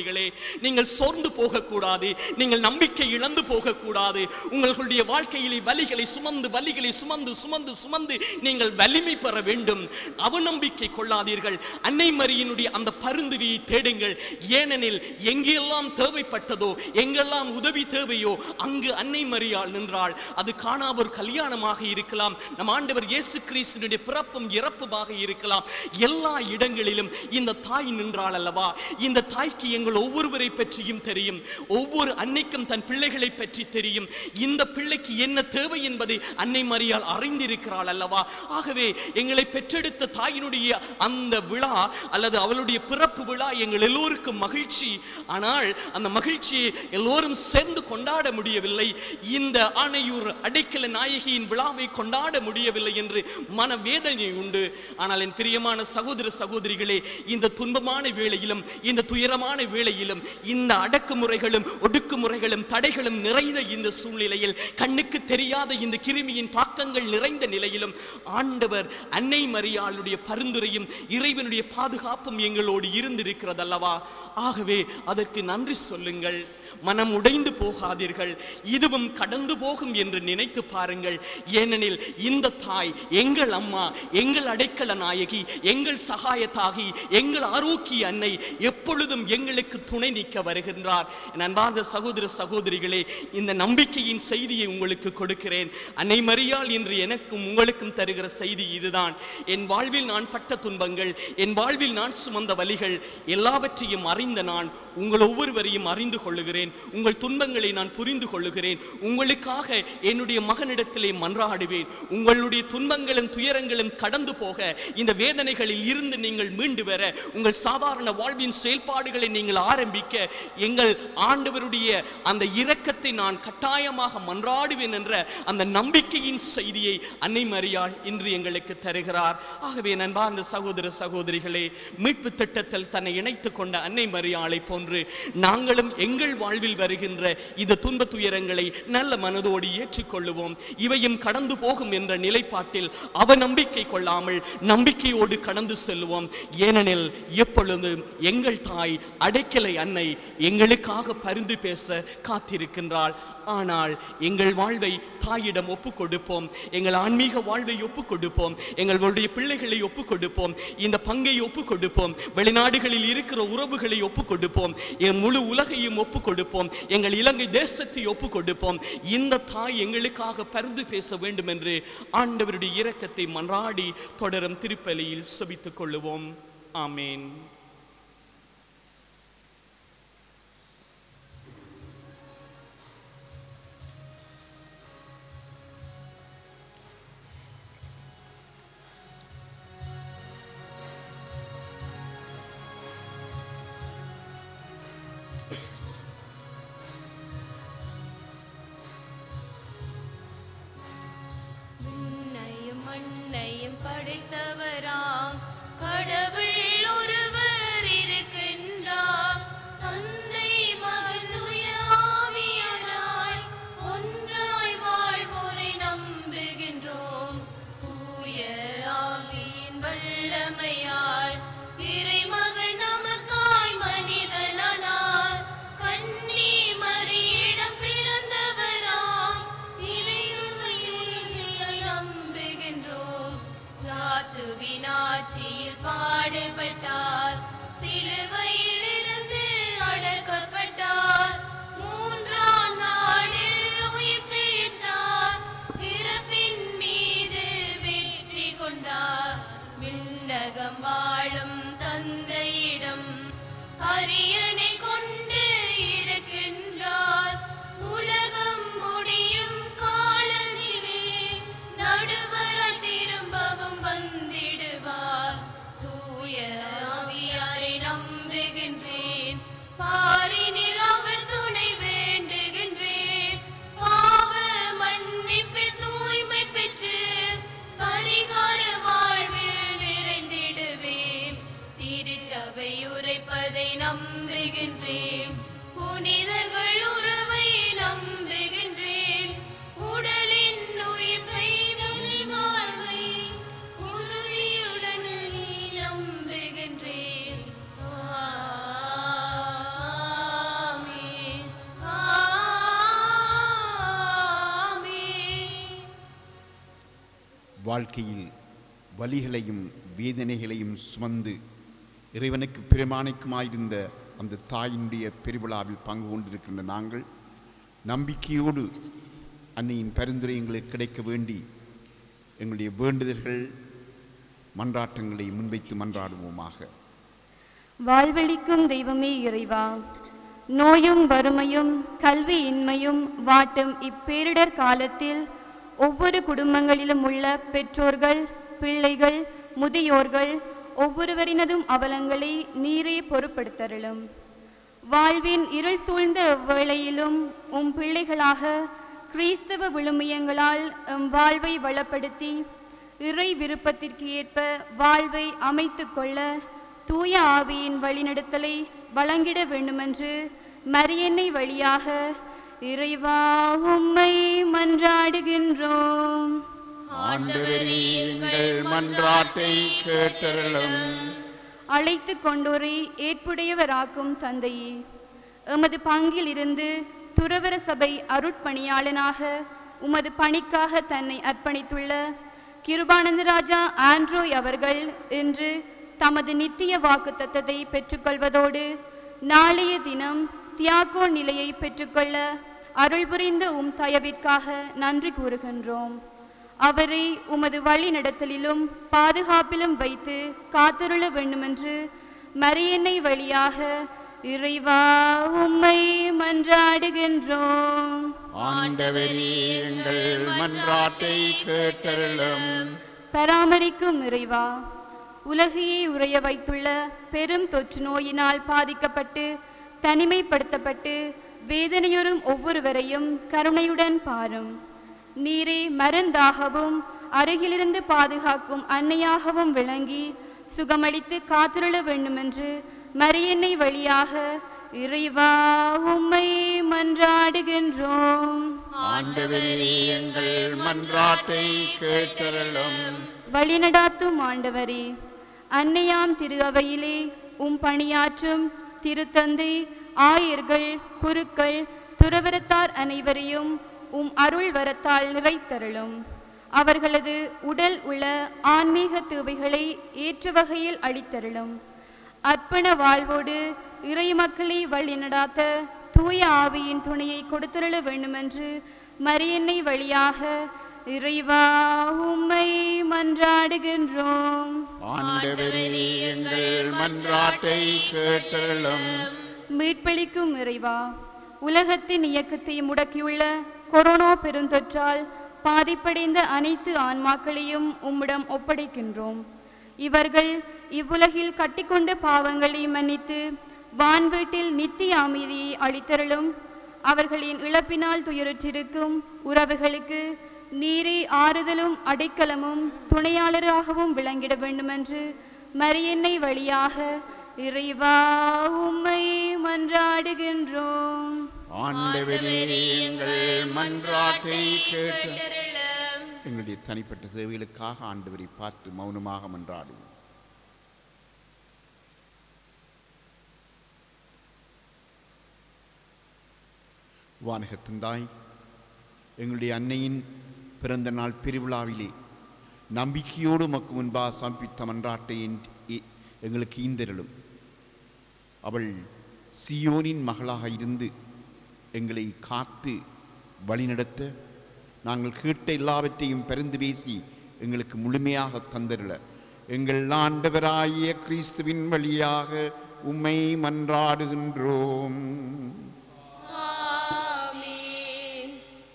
நீங்கள் சோர்ந்து போகக்கூடாது நீங்கள் நம்பிக்கை இழந்து போகக்கூடாது உங்களுடைய வாழ்க்கையிலே வலிகளை சுமந்து வலிகளை சுமந்து சுமந்து சுமந்து நீங்கள் வலிமை பெற வேண்டும் அவநம்பிக்கை கொள்ளாதீர்கள் அன்னை மரியினுடைய அந்த பரிந்துரையை தேடுங்கள் ஏனெனில் எங்கெல்லாம் தேவைப்பட்டதோ எங்கெல்லாம் உதவி தேவையோ அங்கு அன்னை மரியாள் நின்றாள் அது காணாத ஒரு கல்யாணமாக இருக்கலாம் நம் ஆண்டவர் இயேசு கிறிஸ்துனுடைய பிறப்பும் இறப்புமாக இருக்கலாம் எல்லா இடங்களிலும் இந்த தாய் நின்றாள் அல்லவா இந்த தாய்க்கு எங்கள் ஒவ்வொருவரை பற்றியும் தெரியும் ஒவ்வொரு அன்னைக்கும் தன் பிள்ளைகளை பற்றி தெரியும் இந்த பிள்ளைக்கு என்ன தேவை என்பதை அன்னை மரியாள் அறிந்திருக்கிறாள் அல்லவா ஆகவே எங்களை பெற்றெடுத்த தாயினுடைய அந்த விழா அல்லது அவளுடைய பிறப்பு விழா எங்கள் எல்லோருக்கும் மகிழ்ச்சி ஆனால் அந்த மகிழ்ச்சியை எல்லோரும் சேர்ந்து கொண்டாட முடியவில்லை இந்த ஆணையூர் அடைக்கல நாயகியின் விழாவை கொண்டாட முடியவில்லை என்று மனவேதனை உண்டு ஆனால் என் பிரியமான சகோதர சகோதரிகளே இந்த துன்பமான வேளையிலும் இந்த துயரமான வேளையிலும் இந்த அடக்குமுறைகளும் ஒடுக்குமுறைகளும் தடைகளும் நிறைந்த இந்த சூழ்நிலையில் கண்ணுக்கு தெரியாத இந்த கிருமியின் தாக்கங்கள் நிறைந்த நிலையிலும் ஆண்டவர் அன்னை மரியாளுடைய பரிந்துரையும் இறைவனுடைய பாதுகாப்பும் எங்களோடு இருந்திருக்கிறதல்லவா ஆகவே அதற்கு நன்றி சொல்லுங்கள் மனம் உடைந்து போகாதீர்கள் இதுவும் கடந்து போகும் என்று நினைத்து பாருங்கள் ஏனெனில் இந்த தாய் எங்கள் அம்மா எங்கள் அடைக்கல நாயகி எங்கள் சகாயத்தாகி எங்கள் ஆரோக்கிய அன்னை எப்பொழுதும் எங்களுக்கு துணை நிற்க வருகின்றார் என் அன்பார்ந்த சகோதர சகோதரிகளே இந்த நம்பிக்கையின் செய்தியை உங்களுக்கு கொடுக்கிறேன் அன்னை மரியாள் என்று எனக்கும் உங்களுக்கும் தருகிற செய்தி இதுதான் என் வாழ்வில் நான் பட்ட துன்பங்கள் என் வாழ்வில் நான் சுமந்த வலிகள் எல்லாவற்றையும் அறிந்த நான் உங்கள் ஒவ்வொருவரையும் அறிந்து கொள்ளுகிறேன் உங்கள் துன்பங்களை நான் புரிந்து கொள்ளுகிறேன் உங்களுக்காக என்னுடைய மகனிடத்திலே மன்றாடுவேன் உங்களுடைய துன்பங்களும் துயரங்களும் கடந்து போக இந்த வேதனைகளில் இருந்து நீங்கள் மீண்டு வர உங்கள் சாதாரண வாழ்வின் செயல்பாடுகளை நீங்கள் ஆரம்பிக்க எங்கள் ஆண்டவருடைய அந்த இரக்கத்தை நான் கட்டாயமாக மன்றாடுவேன் என்ற அந்த நம்பிக்கையின் செய்தியை அன்னை மரியாள் இன்று எங்களுக்கு தருகிறார் ஆகவே நண்பார்ந்த சகோதர சகோதரிகளே மீட்பு திட்டத்தில் தன்னை இணைத்துக் கொண்ட அன்னை மரியாளை போன்று நாங்களும் எங்கள் வாழ்வில் வருகின்ற இந்த துன்ப துயரங்களை நல்ல மனதோடு ஏற்றுக்கொள்ளுவோம் இவையும் கடந்து போகும் என்ற நிலைப்பாட்டில் அவ நம்பிக்கை கொள்ளாமல் நம்பிக்கையோடு கடந்து செல்லுவோம் ஏனெனில் எப்பொழுது எங்கள் தாய் அடைக்கலை அன்னை எங்களுக்காக பரிந்து பேச காத்திருக்கின்றாள் ஆனால் எங்கள் வாழ்வை தாயிடம் ஒப்புக் கொடுப்போம் எங்கள் ஆன்மீக வாழ்வை ஒப்புக் கொடுப்போம் எங்களுடைய பிள்ளைகளை ஒப்புக் கொடுப்போம் இந்த பங்கை ஒப்புக் கொடுப்போம் வெளிநாடுகளில் இருக்கிற உறவுகளை ஒப்புக் கொடுப்போம் என் முழு உலகையும் ஒப்புக் கொடுப்போம் எங்கள் இலங்கை தேசத்தை ஒப்புக் கொடுப்போம் இந்த தாய் எங்களுக்காக பரிந்து பேச வேண்டும் என்று ஆண்டவருடைய இரக்கத்தை மன்றாடி தொடரும் திருப்பலியில் செபித்துக் கொள்ளுவோம் ஆமேன் விண்ணையும் மண்ணையும் படைத்தவராம் கடவுள் ஒருவர் இருக்கின்றார் தந்தை மகன் தூய ஆவியாராய் ஒன்றாய் வாழ்வோரை நம்புகின்றோம் தூய ஆவியின் வல்லமையால் இறைமகன் நமக்காய் மனிதனானார் கன்னி மரியிடம் பிறந்தவராம் இறையுமையை நம்புகின்றோம் ராத்துவின் ஆட்சியில் பாடுபட்டார் சிலுவையில் இருந்து அடக்கப்பட்டார் மூன்றாம் நாளில் உயிர் பிழைத்தார் இறப்பின் மீது வெற்றி கொண்டார் விண்ணகம் வாழும் தந்தையிடம் அரியணை கொண்டு இருக்கின்றார் உலகம் முடியும் காலத்திலே நடுவர திரும்பவும் வந்திடுவார் தூய ஆவியாரை நம்புகின்றேன் பாரினில் அவர் துணை வேண்டுகின்றேன் பாவ மன்னிப்பில் தூய்மை பெற்று பரிகார வாழ்வில் நிறைந்திடுவேன் திருச்சபை உரைப்பதை நம்புகின்றேன் வாழ்க்கையில் வலிகளையும் வேதனைகளையும் சுமந்து இறைவனுக்கு பிரமாணிக்குமாயிருந்த அந்த தாயினுடைய பெருவிழாவில் பங்கு கொண்டிருக்கின்ற நாங்கள் நம்பிக்கையோடு அன்னையின் பரிந்துரை எங்களுக்கு கிடைக்க வேண்டி எங்களுடைய வேண்டுதல்கள் மன்றாட்டங்களை முன்வைத்து மன்றாடுவோமாக வாழ்வளிக்கும் தெய்வமே இறைவா நோயும் வறுமையும் கல்வியின்மையும் வாட்டும் இப்பேரிடர் காலத்தில் ஒவ்வொரு குடும்பங்களிலும் உள்ள பெற்றோர்கள் பிள்ளைகள் முதியோர்கள் ஒவ்வொருவரினதும் அவலங்களை நீரே பொறுப்படுத்தருளும் வாழ்வின் இருள் சூழ்ந்த வேளையிலும் உம் பிள்ளைகளாக கிறிஸ்தவ விழுமியங்களால் எம் வாழ்வை வளப்படுத்தி இறை விருப்பத்திற்கு ஏற்ப வாழ்வை அமைத்துக் கொள்ள தூய ஆவியின் வழிநடத்தலை வழங்கிட வேண்டுமென்று மரியன்னை வழியாக இறைவா உம்மை மன்றாடுகின்றோம் ஆண்டவரே எங்கள் மன்றாட்டை கேட்டருளும் அழைத்து கொண்டோரை ஏற்புடையவராக்கும் தந்தையே எமது பங்கில் இருந்து துறவர சபை அருட்பணியாளனாக உமது பணிக்காக தன்னை அர்ப்பணித்துள்ள கிருபானந்தராஜா ஆண்ட்ரோய் அவர்கள் இன்று தமது நித்திய வாக்கு தத்தத்தை பெற்றுக்கொள்வதோடு நாளைய தினம் தியாகோ நிலையை பெற்றுக்கொள்ள அருள் புரிந்த உம் தயவிற்காக நன்றி கூறுகின்றோம் அவரை உமது வழி நடத்தலிலும் பாதுகாப்பிலும் வைத்து காத்தருள வேண்டுமென்று மரியன்னை வழியாக இறைவா உம்மை மன்றாடுகின்றோம் ஆண்டவரே எங்கள் மன்றாட்டை கேட்டருளும் பராமரிக்கும் இறைவா உலகையே உறைய வைத்துள்ள பெரும் தொற்று நோயினால் பாதிக்கப்பட்டு தனிமைப்படுத்தப்பட்டு வேதனையுறும் ஒவ்வொருவரையும் கருணையுடன் பாரும் நீரே மருந்தாகவும் அருகிலிருந்து பாதுகாக்கும் அன்னையாகவும் விளங்கி சுகமளித்து காத்திருள வேண்டுமென்று மரியன்னை வழியாக இறைவா உம்மை மன்றாடுகின்றோம் ஆண்டவரே எங்கள் மன்றாட்டை கேட்டருளும் வழிநடாத்தும் ஆண்டவரே அன்னையாம் திரு அவையிலே உம் பணியாற்றும் திருத்தந்தை ஆயர்கள் குருக்கள் துறவரத்தார் அனைவரையும் உம் அருள் வரத்தால் நிறைத்தருளும் அவர்களது உடல் உள்ள ஆன்மீக தேவைகளை ஏற்ற வகையில் அளித்தருளும் அர்ப்பண வாழ்வோடு இறை மக்களை வழிநடாத்த தூய ஆவியின் துணையை கொடுத்தருள வேண்டுமென்று மரியன்னை வழியாக இறைவா உம்மை மன்றாடுகின்றோம் ஆண்டவரே எங்கள் மன்றாட்டை கேட்டருளும் மீட்பளிக்கும் இறைவா உலகத்தின் இயக்கத்தை முடக்கியுள்ள கொரோனா பெருந்தொற்றால் பாதிப்படைந்த அனைத்து ஆன்மாக்களையும் உம்மிடம் ஒப்படைக்கின்றோம் இவர்கள் இவ்வுலகில் கட்டிக்கொண்ட பாவங்களை மன்னித்து வான்வீட்டில் நித்திய அமைதியை அளித்தருளும் அவர்களின் இழப்பினால் துயருற்றிருக்கும் உறவுகளுக்கு நீரே ஆறுதலும் அடைக்கலமும் துணையாளராகவும் விளங்கிட வேண்டுமென்று மரியன்னை வழியாக இறைவா உம்மை மன்றாடுகின்றோம் ஆண்டவரே எங்கள் மன்றாட்டை கேட்டு எங்களுடைய தனிப்பட்ட தேவைகளுக்காக ஆண்டவரை பார்த்து மௌனமாக மன்றாடுவோம் வானகத்தின்தாய் எங்களுடைய அன்னையின் பிறந்த நாள் பெருவிழாவிலே நம்பிக்கையோடு மக்கு முன்பாக சமர்ப்பித்த மன்றாட்டை என்- எ- எங்களுக்கு ஈந்தருளும் அவள் சியோனின் மகளாக இருந்து எங்களை காத்து வழிநடத்த நாங்கள் கேட்ட எல்லாவற்றையும் பரிந்து பேசி எங்களுக்கு முழுமையாக தந்தருள எங்கள் ஆண்டவராகிய கிறிஸ்துவின் வழியாக உம்மை மன்றாடுகின்றோம் ஆமென்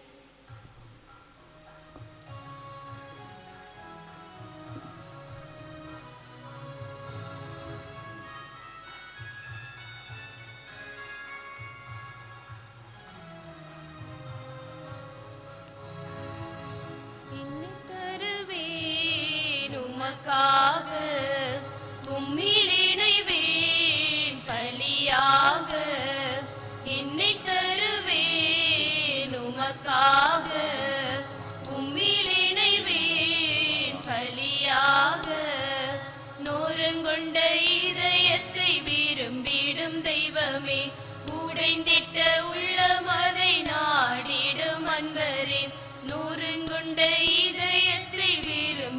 இன்னும் தருவேன் உமக்காக உம்மில் இணைவேன் பலியாக என்னை தருவேன் உமக்காக உம்மில் இணைவேன் பலியாக நோரங்கொண்ட இதயத்தை விரும்பிடும் தெய்வமே உடைந்திட்ட உள்ளமதை நாடிடும் அன்பரே நூறுங்கொண்ட இதயத்தை விரும்பிடும்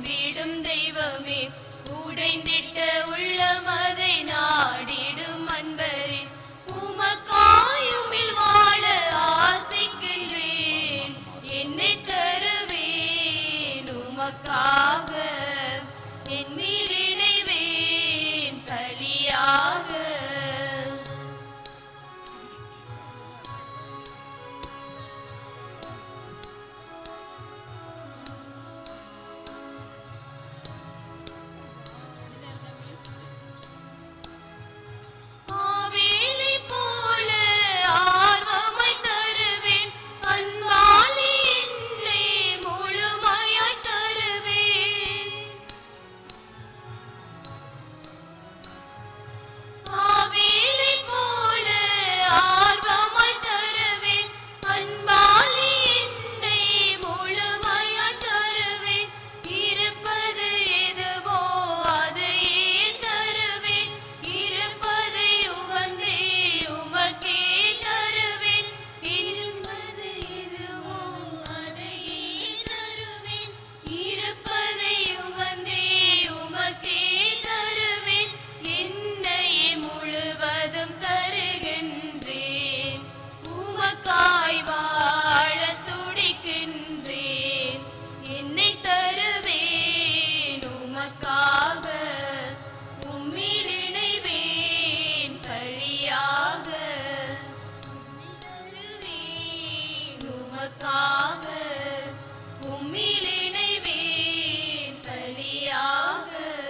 உமக்காக என் மேல் இணைவேன் பலியாக ஆவேலை போல ஆர்வமாய் தருவேன் அன்பாலே என்னை முழுமையாய் தருவேன் ஆவேலை போல ஆர்வமாய் தருவேன் அன்பாலே என்னை முழுமையாய் தருவேன் இருப்பது எதுவோ அதையே தருவேன் இருப்பதை உவந்தே உமக்கே தருவேன் இருப்பது எதுவோ அதையே தருவேன் இருப்பதை உவந்தே உமக்கே தருவேன் என்னையே முழுவதும் தருகின்றேன் உமக்காய் வாழத் துடிக்கின்றேன் என்னை தருவேன் உமக்காக உம்மில் இணைவேன் பலியாக தருவேன் உமக்காக உம்மில் இணைவேன் பலியாக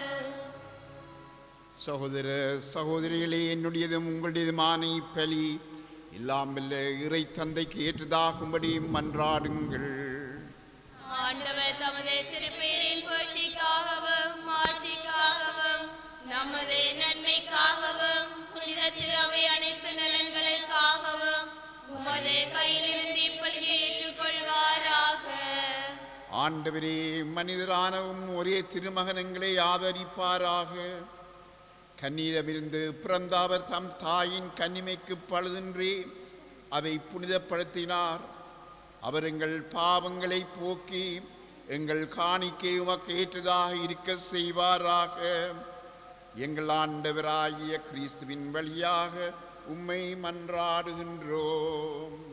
சகோதர சகோதரிகளே என்னுடையதும் உங்களுடையதுமான இப்பலி எல்லாம் வல்ல இறை தந்தைக்கு ஏற்றதாகும்படி மன்றாடுங்கள் ஆண்டவர் தமது திருப்பேரின் புகழ்ச்சிக்காகவும் மாட்சிக்காகவும் நமது நன்மைக்காகவும் புனித திருவை அனைத்து நலன்களுக்காகவும் உமது கையிலிருந்து இப்பலியை ஏற்றுக்கொள்வாராக ஆண்டவரே மனிதரானவும் ஒரே திருமகனங்களை ஆதரிப்பாராக கண்ணீரமிருந்து பிறந்த அவர் தம் தாயின் கன்னிமைக்கு பழுதின்றி அதை புனிதப்படுத்தினார் அவர் எங்கள் பாவங்களை போக்கி எங்கள் காணிக்கை உமக்கு ஏற்றதாக இருக்க செய்வாராக எங்கள் ஆண்டவராகிய கிறிஸ்துவின் வழியாக உம்மை மன்றாடுகின்றோம்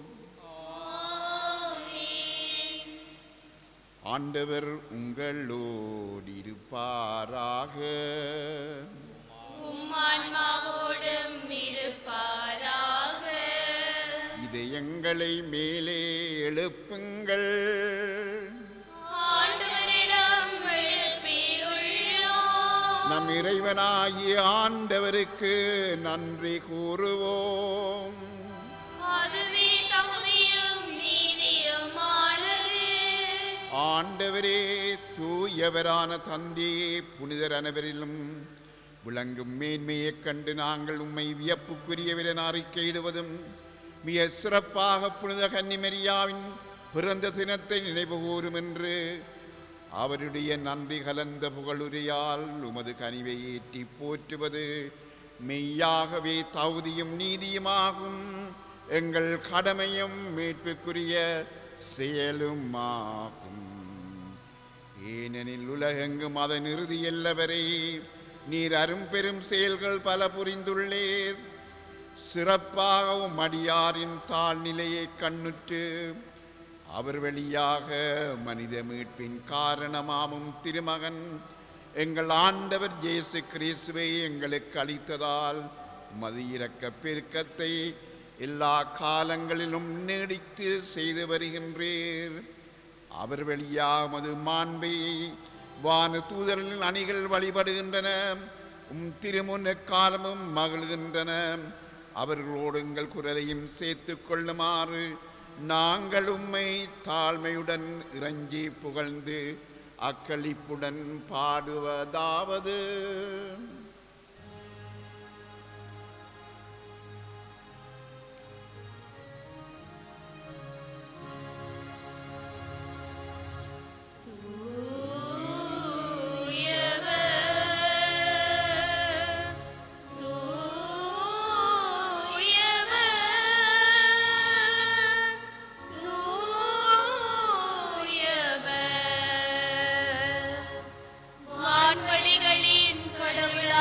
ஆண்டவர் உங்களோடு இருப்பாராக உம்மான்மாவோடும் இருப்பாராக இதயங்களை மேலே எழுப்புங்கள் ஆண்டவரிடம் எழுப்பியுள்ளோம் நம் இறைவனாகிய ஆண்டவருக்கு நன்றி கூறுவோம் அதுவே தகுதியும் நீதியுமானது ஆண்டவரே தூயவரான தந்தையே புனிதர் அனைவரிலும் விளங்கும் மேன்மையைக் கண்டு நாங்கள் உம்மை வியப்புக்குரியவரென அறிக்கையிடுவதும் மிக சிறப்பாக புனித கன்னிமரியாவின் பிறந்த தினத்தை நினைவு கூறும் என்று அவருடைய நன்றி கலந்த புகழுரையால் உமது கனிவை ஏற்றி போற்றுவது மெய்யாகவே தகுதியும் நீதியுமாகும் எங்கள் கடமையும் மீட்புக்குரிய செயலுமாகும் ஏனெனில் உலகெங்கும் அதன் இறுதி எல்லவரை நீர் அரும்பெரும் செயல்கள் பல புரிந்துள்ளீர் சிறப்பாகவும் அடியாரின் தாழ்நிலையை கண்ணுற்று அவர் வழியாக மனித மீட்பின் காரணமாமும் திருமகன் எங்கள் ஆண்டவர் இயேசு கிறிஸ்துவை எங்களுக்கு அளித்ததால் மது இறக்க பெருக்கத்தை எல்லா காலங்களிலும் நீடித்து செய்து வருகின்றீர் அவர் வழியாக மது மாண்பை வான தூதர்களின் அணிகள் வழிபடுகின்றன உம் திருமுன்ன காலமும் மகிழ்கின்றன அவர்களோடு எங்கள் குரலையும் சேர்த்து கொள்ளுமாறு நாங்கள் உம்மை தாழ்மையுடன் இறைஞ்சி புகழ்ந்து அக்களிப்புடன் பாடுவதாவது வான்படிகளின் கடவுளாகிய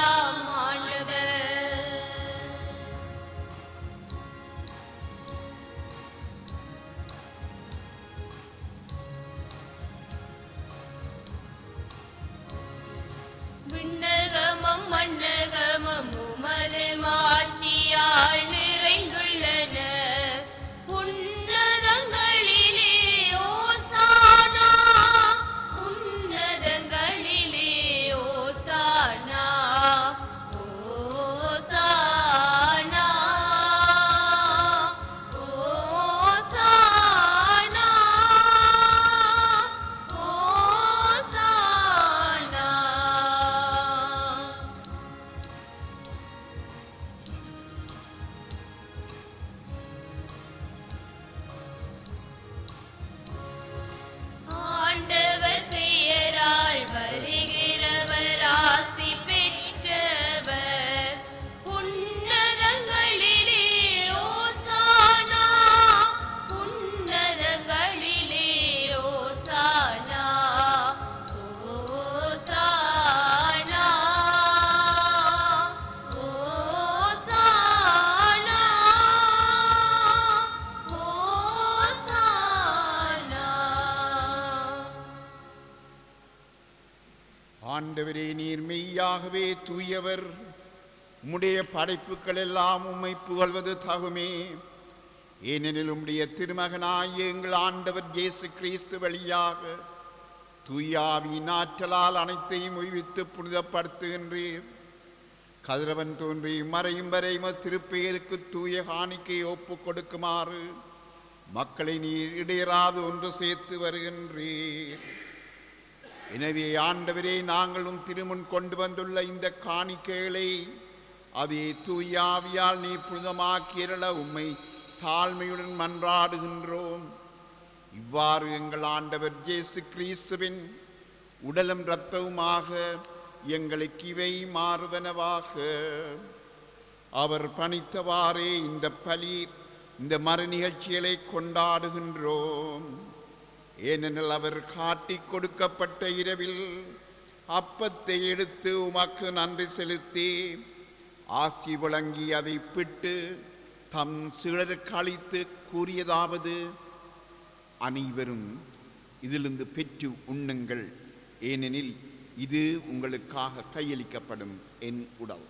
ஆண்டவரே நீர் மெய்யாகவே தூயவர் உம்முடைய படைப்புகள் எல்லாம் உம்மை புகழ்வது தகுமே ஏனெனில் உம்முடைய திருமகனாய எங்கள் ஆண்டவர் இயேசு கிறிஸ்து வழியாக தூயாவின் ஆற்றலால் அனைத்தையும் உய்வித்து புனிதப்படுத்துகின்றீர் கதிரவன் தோன்றி மறையும் வரை உமது திருப்பெயருக்கு தூய காணிக்கை ஒப்பு கொடுக்குமாறு மக்களை நீர் இடையராது ஒன்று சேர்த்து வருகின்றீர் எனவே ஆண்டவரே நாங்களும் திருமுன் கொண்டு வந்துள்ள இந்த காணிக்கைகளை அதே தூயாவியால் நீ புனிதமாக்கியருள உம்மை தாழ்மையுடன் மன்றாடுகின்றோம் இவ்வாறு எங்கள் ஆண்டவர் இயேசு கிறிஸ்துவின் உடலும் இரத்தவுமாக எங்களுக்கு இவை மாறுவனவாக அவர் பணித்தவாறே இந்த பலி இந்த மறு நிகழ்ச்சிகளை கொண்டாடுகின்றோம் ஏனெனில் அவர் காட்டிக் கொடுக்கப்பட்ட இரவில் அப்பத்தை எடுத்து உமக்கு நன்றி செலுத்தி ஆசி வழங்கி அதை பிட்டு தம் சீடருக்கு அளித்து கூறியதாவது அனைவரும் இதிலிருந்து பெற்று உண்ணுங்கள் ஏனெனில் இது உங்களுக்காக கையளிக்கப்படும் என் உடல்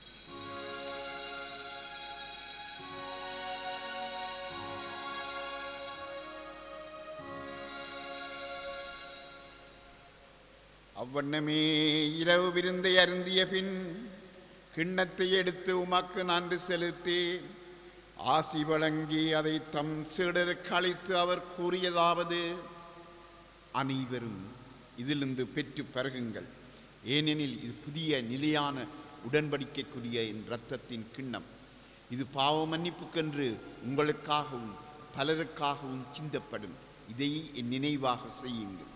அவ்வண்ணமே இரவு விருந்தை அருந்திய பின் கிண்ணத்தை எடுத்து உமக்கு நன்றி செலுத்தி ஆசி வழங்கி அதை தம் சீடருக்கு அளித்து அவர் கூறியதாவது அனைவரும் இதிலிருந்து பெற்று பருகுங்கள் ஏனெனில் இது புதிய நிலையான உடன்படிக்கைக்குரிய என் இரத்தத்தின் கிண்ணம் இது பாவ மன்னிப்புக்கென்று உங்களுக்காகவும் பலருக்காகவும் சிந்தப்படும் இதை என் நினைவாக செய்யுங்கள்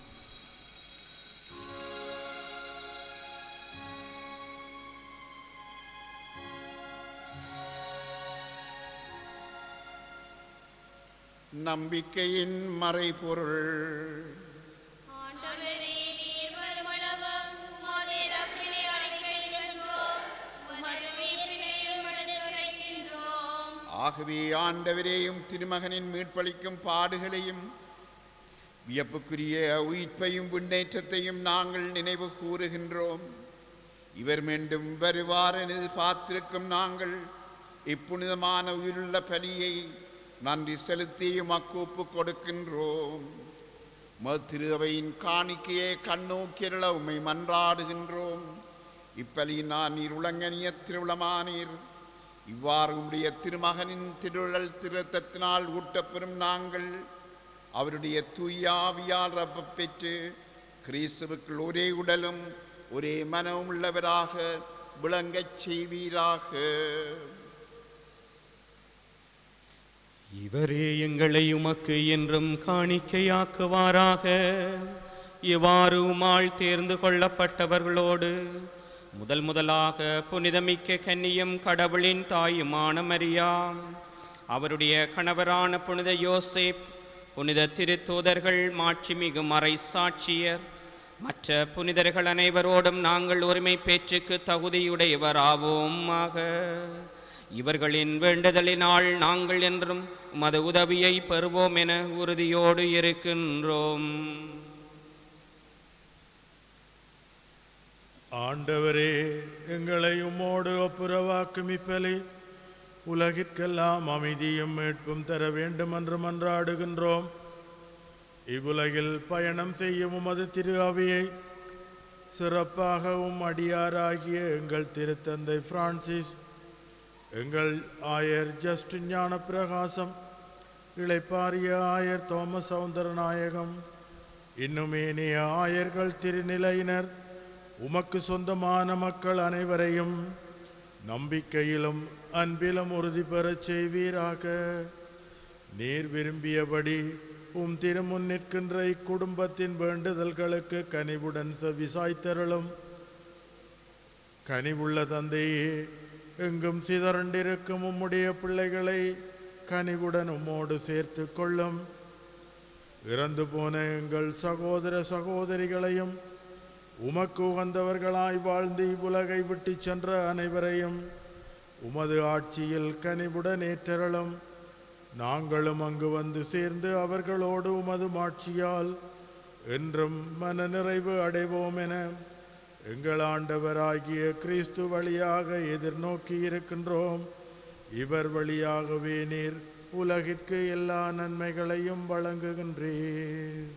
நம்பிக்கையின் மறைபொருள் ஆண்டவரே நீர் வருமளவும் உமது இரப்பினை அறிக்கையிடுகின்றோம் உமது உயிர்ப்பினையும் எடுத்துரைக்கின்றோம் ஆகவே ஆண்டவரேயும் திருமகனின் மீட்பளிக்கும் பாடுகளையும் வியப்புக்குரிய உயிர்ப்பையும் முன்னேற்றத்தையும் நாங்கள் நினைவு கூறுகின்றோம் இவர் மீண்டும் வருவார் என எதிர்பார்த்திருக்கும் நாங்கள் இப்புனிதமான உயிருள்ள பலியை நன்றி செலுத்தியும் அக்கூப்பு கொடுக்கின்றோம் மத்திருவையின் காணிக்கையை கண்ணோக்கியருள உம்மை மன்றாடுகின்றோம் இப்பலியினால் நீர் உலங்கனிய திருவிழமானீர் இவ்வாறு உம்முடைய திருமகனின் திருழல் திருத்தத்தினால் ஊட்டப்பெறும் நாங்கள் அவருடைய தூயாவியால் ரப்பப் பெற்று கிறிஸ்துவுக்குள் ஒரே உடலும் ஒரே மனமும் உள்ளவராக விளங்கச் செய்வீராக இவரே எங்களை உமக்கு என்றும் காணிக்கையாக்குவாராக இவ்வாறு உமாள் தேர்ந்து கொள்ளப்பட்டவர்களோடு முதல் முதலாக புனிதமிக்க கன்னியும் கடவுளின் தாயுமான மரியாம் அவருடைய கணவரான புனித யோசேப் புனித திருத்தூதர்கள் மாட்சிமிகு மறை சாட்சியர் மற்ற புனிதர்கள் அனைவரோடும் நாங்கள் உரிமை பேச்சுக்கு தகுதியுடையவராவோம் ஆக இவர்களின் வேண்டுதலினால் நாங்கள் என்றும் மது உதவியை பெறுவோம் என உறுதியோடு இருக்கின்றோம் ஆண்டவரே எங்களை உம்மோடு ஒப்புரவாக்கும் இப்பலி உலகிற்கெல்லாம் அமைதியும் மீட்பும் தர வேண்டும் என்று மன்றாடுகின்றோம் இவ்வுலகில் பயணம் செய்யும் உமது திரு அவையை சிறப்பாகவும் அடியாராகிய எங்கள் திருத்தந்தை பிரான்சிஸ் எங்கள் ஆயர் ஜஸ்டின் ஞான பிரகாசம் இளைப்பாரிய ஆயர் தோமஸ் சவுந்தரநாயகம் இன்னும் ஏனைய ஆயர்கள் திருநிலையினர் உமக்கு சொந்தமான மக்கள் அனைவரையும் நம்பிக்கையிலும் அன்பிலும் உறுதி பெறச் செய்வீராக நீர் விரும்பியபடி உம் திருமுன் நிற்கின்ற இக்குடும்பத்தின் வேண்டுதல்களுக்கு கனிவுடன் செவிசாய்த்தருளும் கனிவுள்ள தந்தையே எங்கும் சிதறண்டிருக்கும் உம்முடைய பிள்ளைகளை கனிவுடன் உம்மோடு சேர்த்து கொள்ளும் இறந்து போன எங்கள் சகோதர சகோதரிகளையும் உமக்கு உகந்தவர்களாய் வாழ்ந்து இவ்வுலகை விட்டு சென்ற அனைவரையும் உமது ஆட்சியில் கனிவுடன் ஏற்றருளும் நாங்களும் அங்கு வந்து சேர்ந்து அவர்களோடு உமது மாட்சியால் என்றும் மனநிறைவு அடைவோம் என எங்கள் ஆண்டவராகிய கிறிஸ்து வழியாக எதிர்நோக்கி இருக்கின்றோம் இவர் வழியாகவே நீர் உலகிற்கு எல்லா நன்மைகளையும் வழங்குகின்றீர்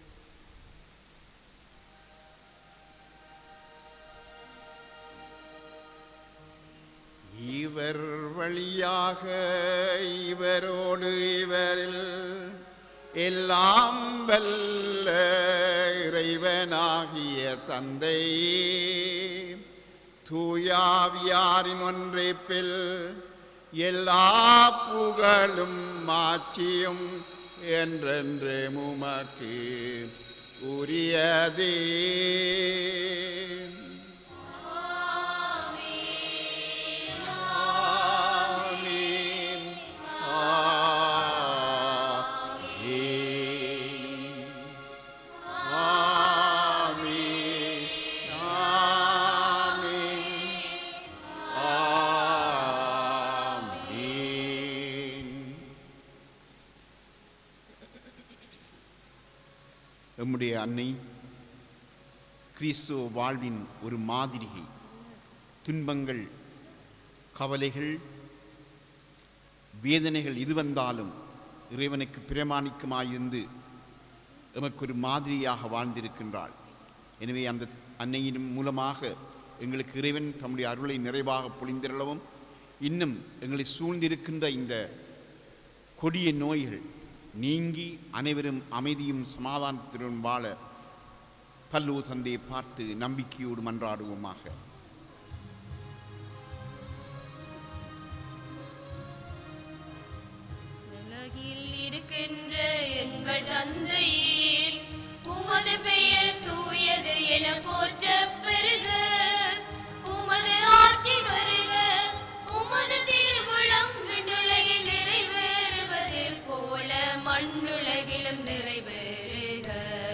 இவர் வழியாக இவரோடு இவரில் எல்லாம் வல்ல இறைவனாகிய தந்தை தூயாவியாரின் ஒன்றைப்பில் எல்லா புகழும் மாட்சியும் என்றென்று உமக்கு உரியதே ஆமென். ஆமென். ஆமென். ஆமென். ஆமென். நம்முடைய அன்னை கிறிஸ்துவ வாழ்வின் ஒரு மாதிரிகை துன்பங்கள் கவலைகள் வேதனைகள் இது வந்தாலும் இறைவனுக்கு பிரமாணிக்கமாயிருந்து எமக்கு ஒரு மாதிரியாக வாழ்ந்திருக்கின்றாள் எனவே அந்த அன்னையின் மூலமாக எங்களுக்கு இறைவன் தம்முடைய அருளை நிறைவாக பொழிந்திரளவும் இன்னும் எங்களை சூழ்ந்திருக்கின்ற இந்த கொடிய நோய்கள் நீங்கி அனைவரும் அமைதியும் சமாதானத்துடன் வாழ பல்லு தந்தையை பார்த்து நம்பிக்கையோடு மன்றாடுவோமாக உலகில் இருக்கின்ற எங்கள் தந்தையே உமது பெயர் தூயது என போற்ற பெருக உமது ஆட்சி வருக உமது திருவுளம் விண்ணுலகில் நிறைவேறுவது போல மண்ணுலகிலும் நிறைவேறுக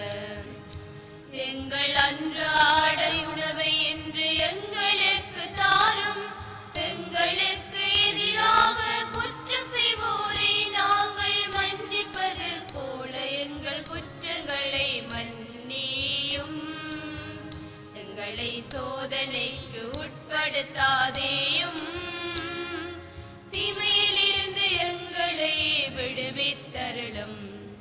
எங்கள் அன்றாட உணவை என்று எங்களுக்கு தாரும் எங்களுக்கு எதிராக குற்றம் செய்வோரை நாங்கள் மன்னிப்பது போல எங்கள் குற்றங்களை மன்னியும் எங்களை சோதனைக்கு உட்படுத்தாதேயும் தீமையிலிருந்து எங்களை விடுவித்தருளும்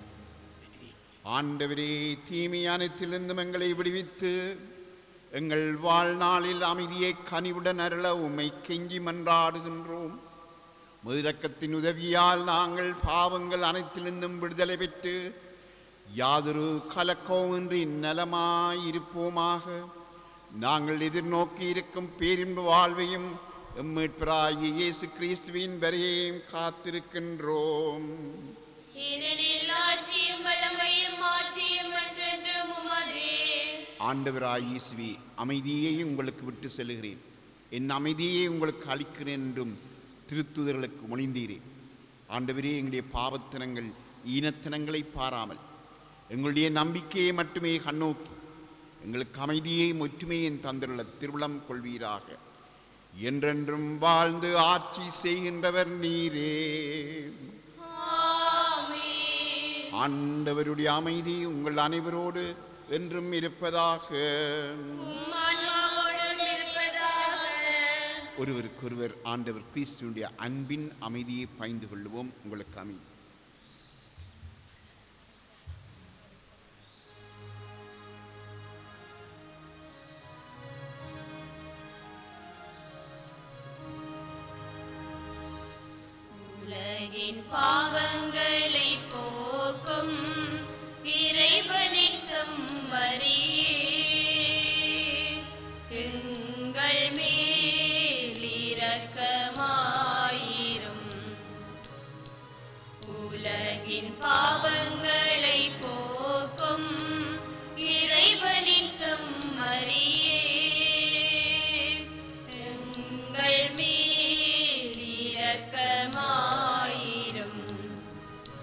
ஆண்டவரே தீமையானத்திலிருந்தும் எங்களை விடுவித்து எங்கள் வாழ்நாளில் அமைதியை கனிவுடன் அருள உம்மை கெஞ்சி மன்றாடுகின்றோம் முதிரக்கத்தின் உதவியால் நாங்கள் பாவங்கள் அனைத்திலிருந்தும் விடுதலை பெற்று யாதொரு கலக்கவுமின்றி நலமாயிருப்போமாக நாங்கள் எதிர்நோக்கி இருக்கும் பேரின்ப வாழ்வையும் எம்மீட்பராகிய இயேசு கிறிஸ்துவின் வரையையும் காத்திருக்கின்றோம் ஏனெனில் ஆட்சியும் வல்லமையும் மாற்றியும் என்றென்றும் உமதே ஆண்டவராய் இயேசுவே அமைதியை உங்களுக்கு விட்டு செல்கிறேன் என் அமைதியை உங்களுக்கு அளிக்கிறேன் என்றும் திருத்துதர்களுக்கு மொழிந்தீரேன் ஆண்டவரே எங்களுடைய பாவத்தனங்கள் ஈனத்தனங்களை பாராமல் எங்களுடைய நம்பிக்கையை மட்டுமே கண்ணோக்கி எங்களுக்கு அமைதியையும் ஒற்றுமையும் தந்துள்ள திருவிழம் கொள்வீராக என்றென்றும் வாழ்ந்து ஆட்சி செய்கின்றவர் நீரே ஆமென். ஆண்டவருடைய அமைதி உங்கள் அனைவரோடு என்றும் இருப்பதாக உம் ஆன்மாவோடும் இருப்பதாக. ஒருவருக்கொருவர் ஆண்டவர் கிறிஸ்துவனுடைய அன்பின் அமைதியை பாய்ந்து கொள்வோம் உங்களுக்கு அமைதி உலகின் பாவங்களை போக்கும் இறைவனின் செம்மறியே எங்கள் மேல் இரக்கமாயிரும் உலகின் பாவங்களை போக்கும் இறைவனின் செம்மறியே எங்கள் மேல் இரக்கமாயிரும்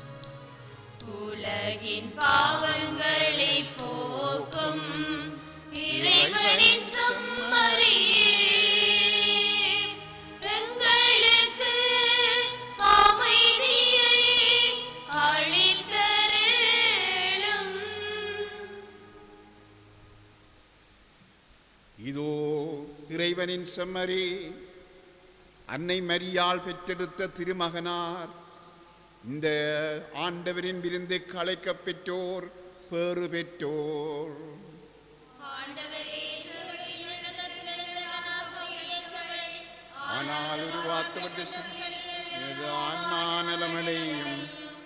இதோ இறைவனின் செம்மறி அன்னை மரியாள் பெற்றெடுத்த திருமகனார் இந்த ஆண்டவரின் விருந்துக்கு அழைக்கப் பெற்றோர் பேறு பெற்றோர் ஆனால் ஒரு வார்த்தை ஆன்மா நலமடையும்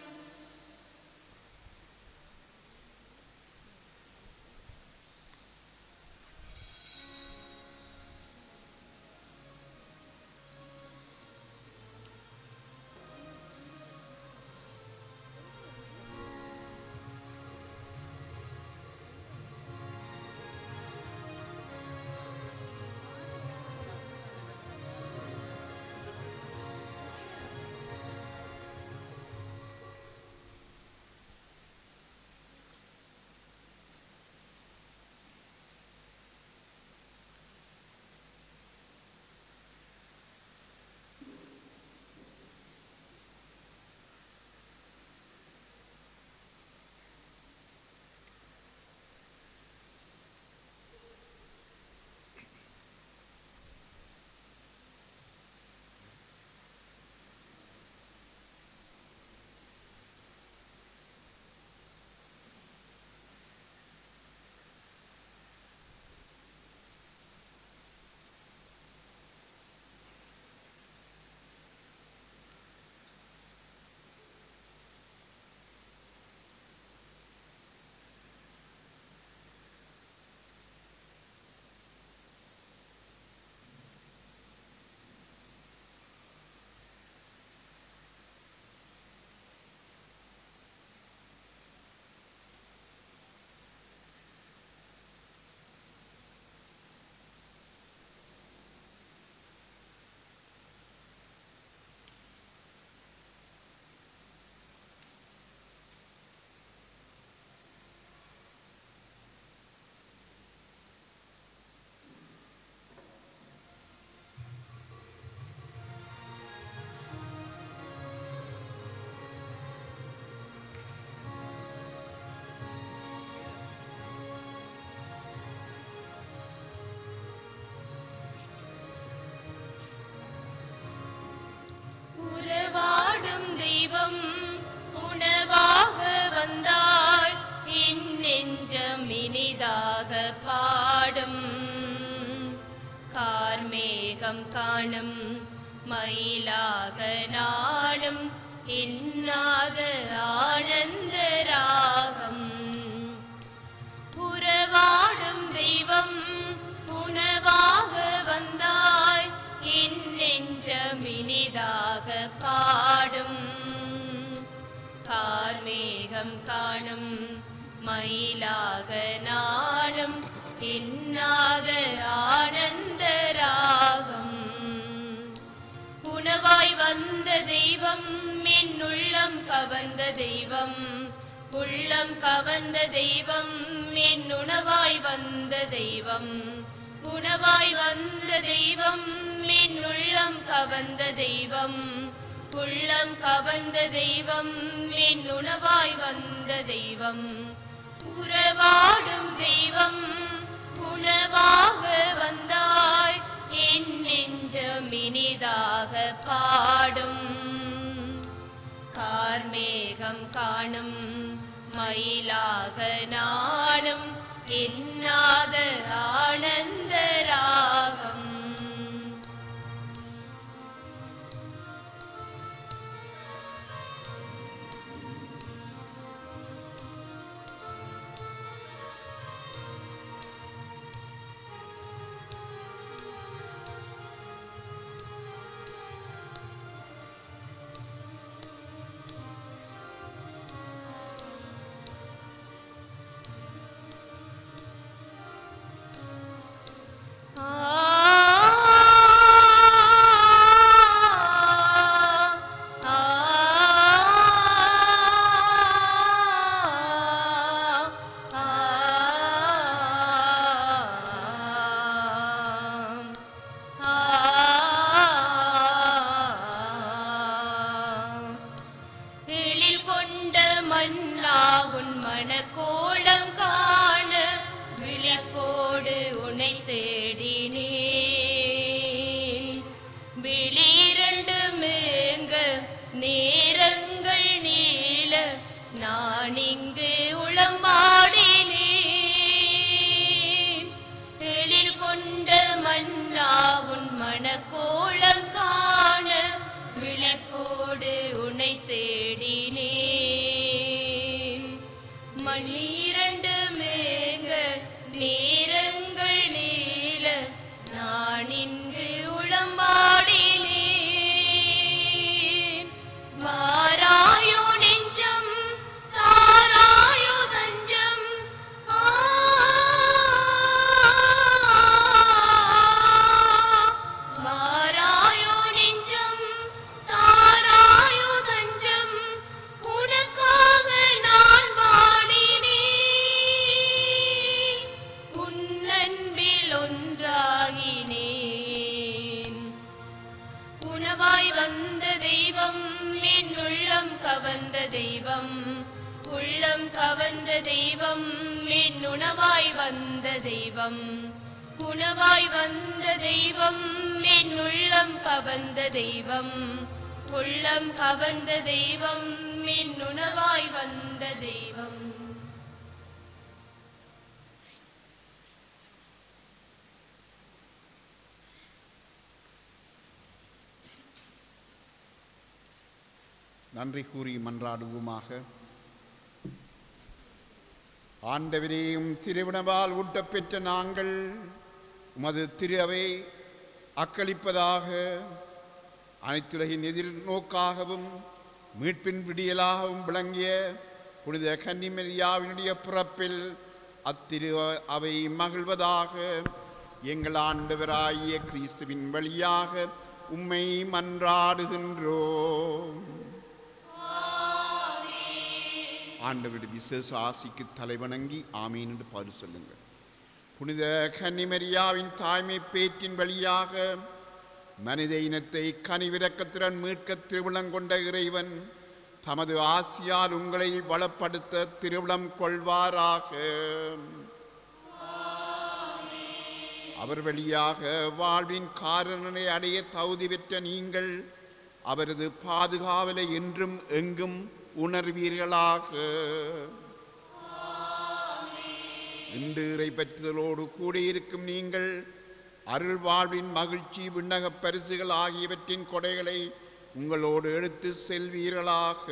உறவாடும் தெய்வம் உணவாக வந்தாள் என் நெஞ்சம் இனிதாக பாடும் கார்மேகம் காணும் மயிலாக நாடும் இன்னாத ஆனந்த ராகம் உறவாடும் தெய்வம் உணவாக வந்தாய் என் நெஞ்சமினிதாக பாடும் கார்மேகம் காணும் மயிலாக நாளும் இன்னாத ஆனந்த ராகம் உணவாய் வந்த தெய்வம் என் உள்ளம் கவர்ந்த தெய்வம் உள்ளம் கவர்ந்த தெய்வம் என் உணவாய் வந்த தெய்வம் உணவாய் வந்த தெய்வம் என் உள்ளம் கவர்ந்த தெய்வம் உள்ளம் கவர்ந்த தெய்வம் என் உணவாய் வந்த தெய்வம் உறவாடும் தெய்வம் உணவாக வந்தாய் என் நெஞ்சம் இனிதாக பாடும் கார்மேகம் காணும் மயிலாக நாளும் என்னாத ஆனந்த ராகம் எழில் கொண்ட மன்னா உன் மனக்கோலம் காண விழிப்போடு உனை தேட உள்ளம் கவர்ந்த தெய்வம் என் உணவாய் வந்த தெய்வம் உணவாய் வந்த தெய்வம் என் உள்ளம் கவர்ந்த தெய்வம் உள்ளம் கவர்ந்த தெய்வம் என் உணவாய் வந்த தெய்வம் நன்றி கூறி மன்றாடுவோமாக ஆண்டவரையும் திருவினவால் ஊட்டப்பெற்ற நாங்கள் உமது திரு அவை அக்களிப்பதாக அனைத்துலகின் எதிர்நோக்காகவும் மீட்பின் விடியலாகவும் விளங்கிய புனித கன்னிமரியாவினுடைய பிறப்பில் அத்திரு அவை மகிழ்வதாக எங்கள் ஆண்டவராகிய கிறிஸ்துவின் வழியாக உம்மை மன்றாடுகின்றோம் ஆண்டவருடைய விசேஷ ஆசிக்கு தலைவணங்கி ஆமீன் என்று பாடு சொல்லுங்கள் புனித கன்னிமரியாவின் தாய்மை பேற்றின் வழியாக மனித இனத்தை கனிவிரக்கத்துடன் மீட்க திருவிழங்கொண்ட இறைவன் தமது ஆசியால் உங்களை வளப்படுத்த திருவிழம் கொள்வாராக அவர் வழியாக வாழ்வின் காரணனை அடைய தகுதி பெற்ற நீங்கள் அவரது பாதுகாவலை என்றும் எங்கும் உணர்வீர்களாக இன்று இறை பற்றுதலோடு கூடியிருக்கும் நீங்கள் அருள் வாழ்வின் மகிழ்ச்சி விண்ணகப் பரிசுகள் ஆகியவற்றின் கொடைகளை உங்களோடு எடுத்து செல்வீர்களாக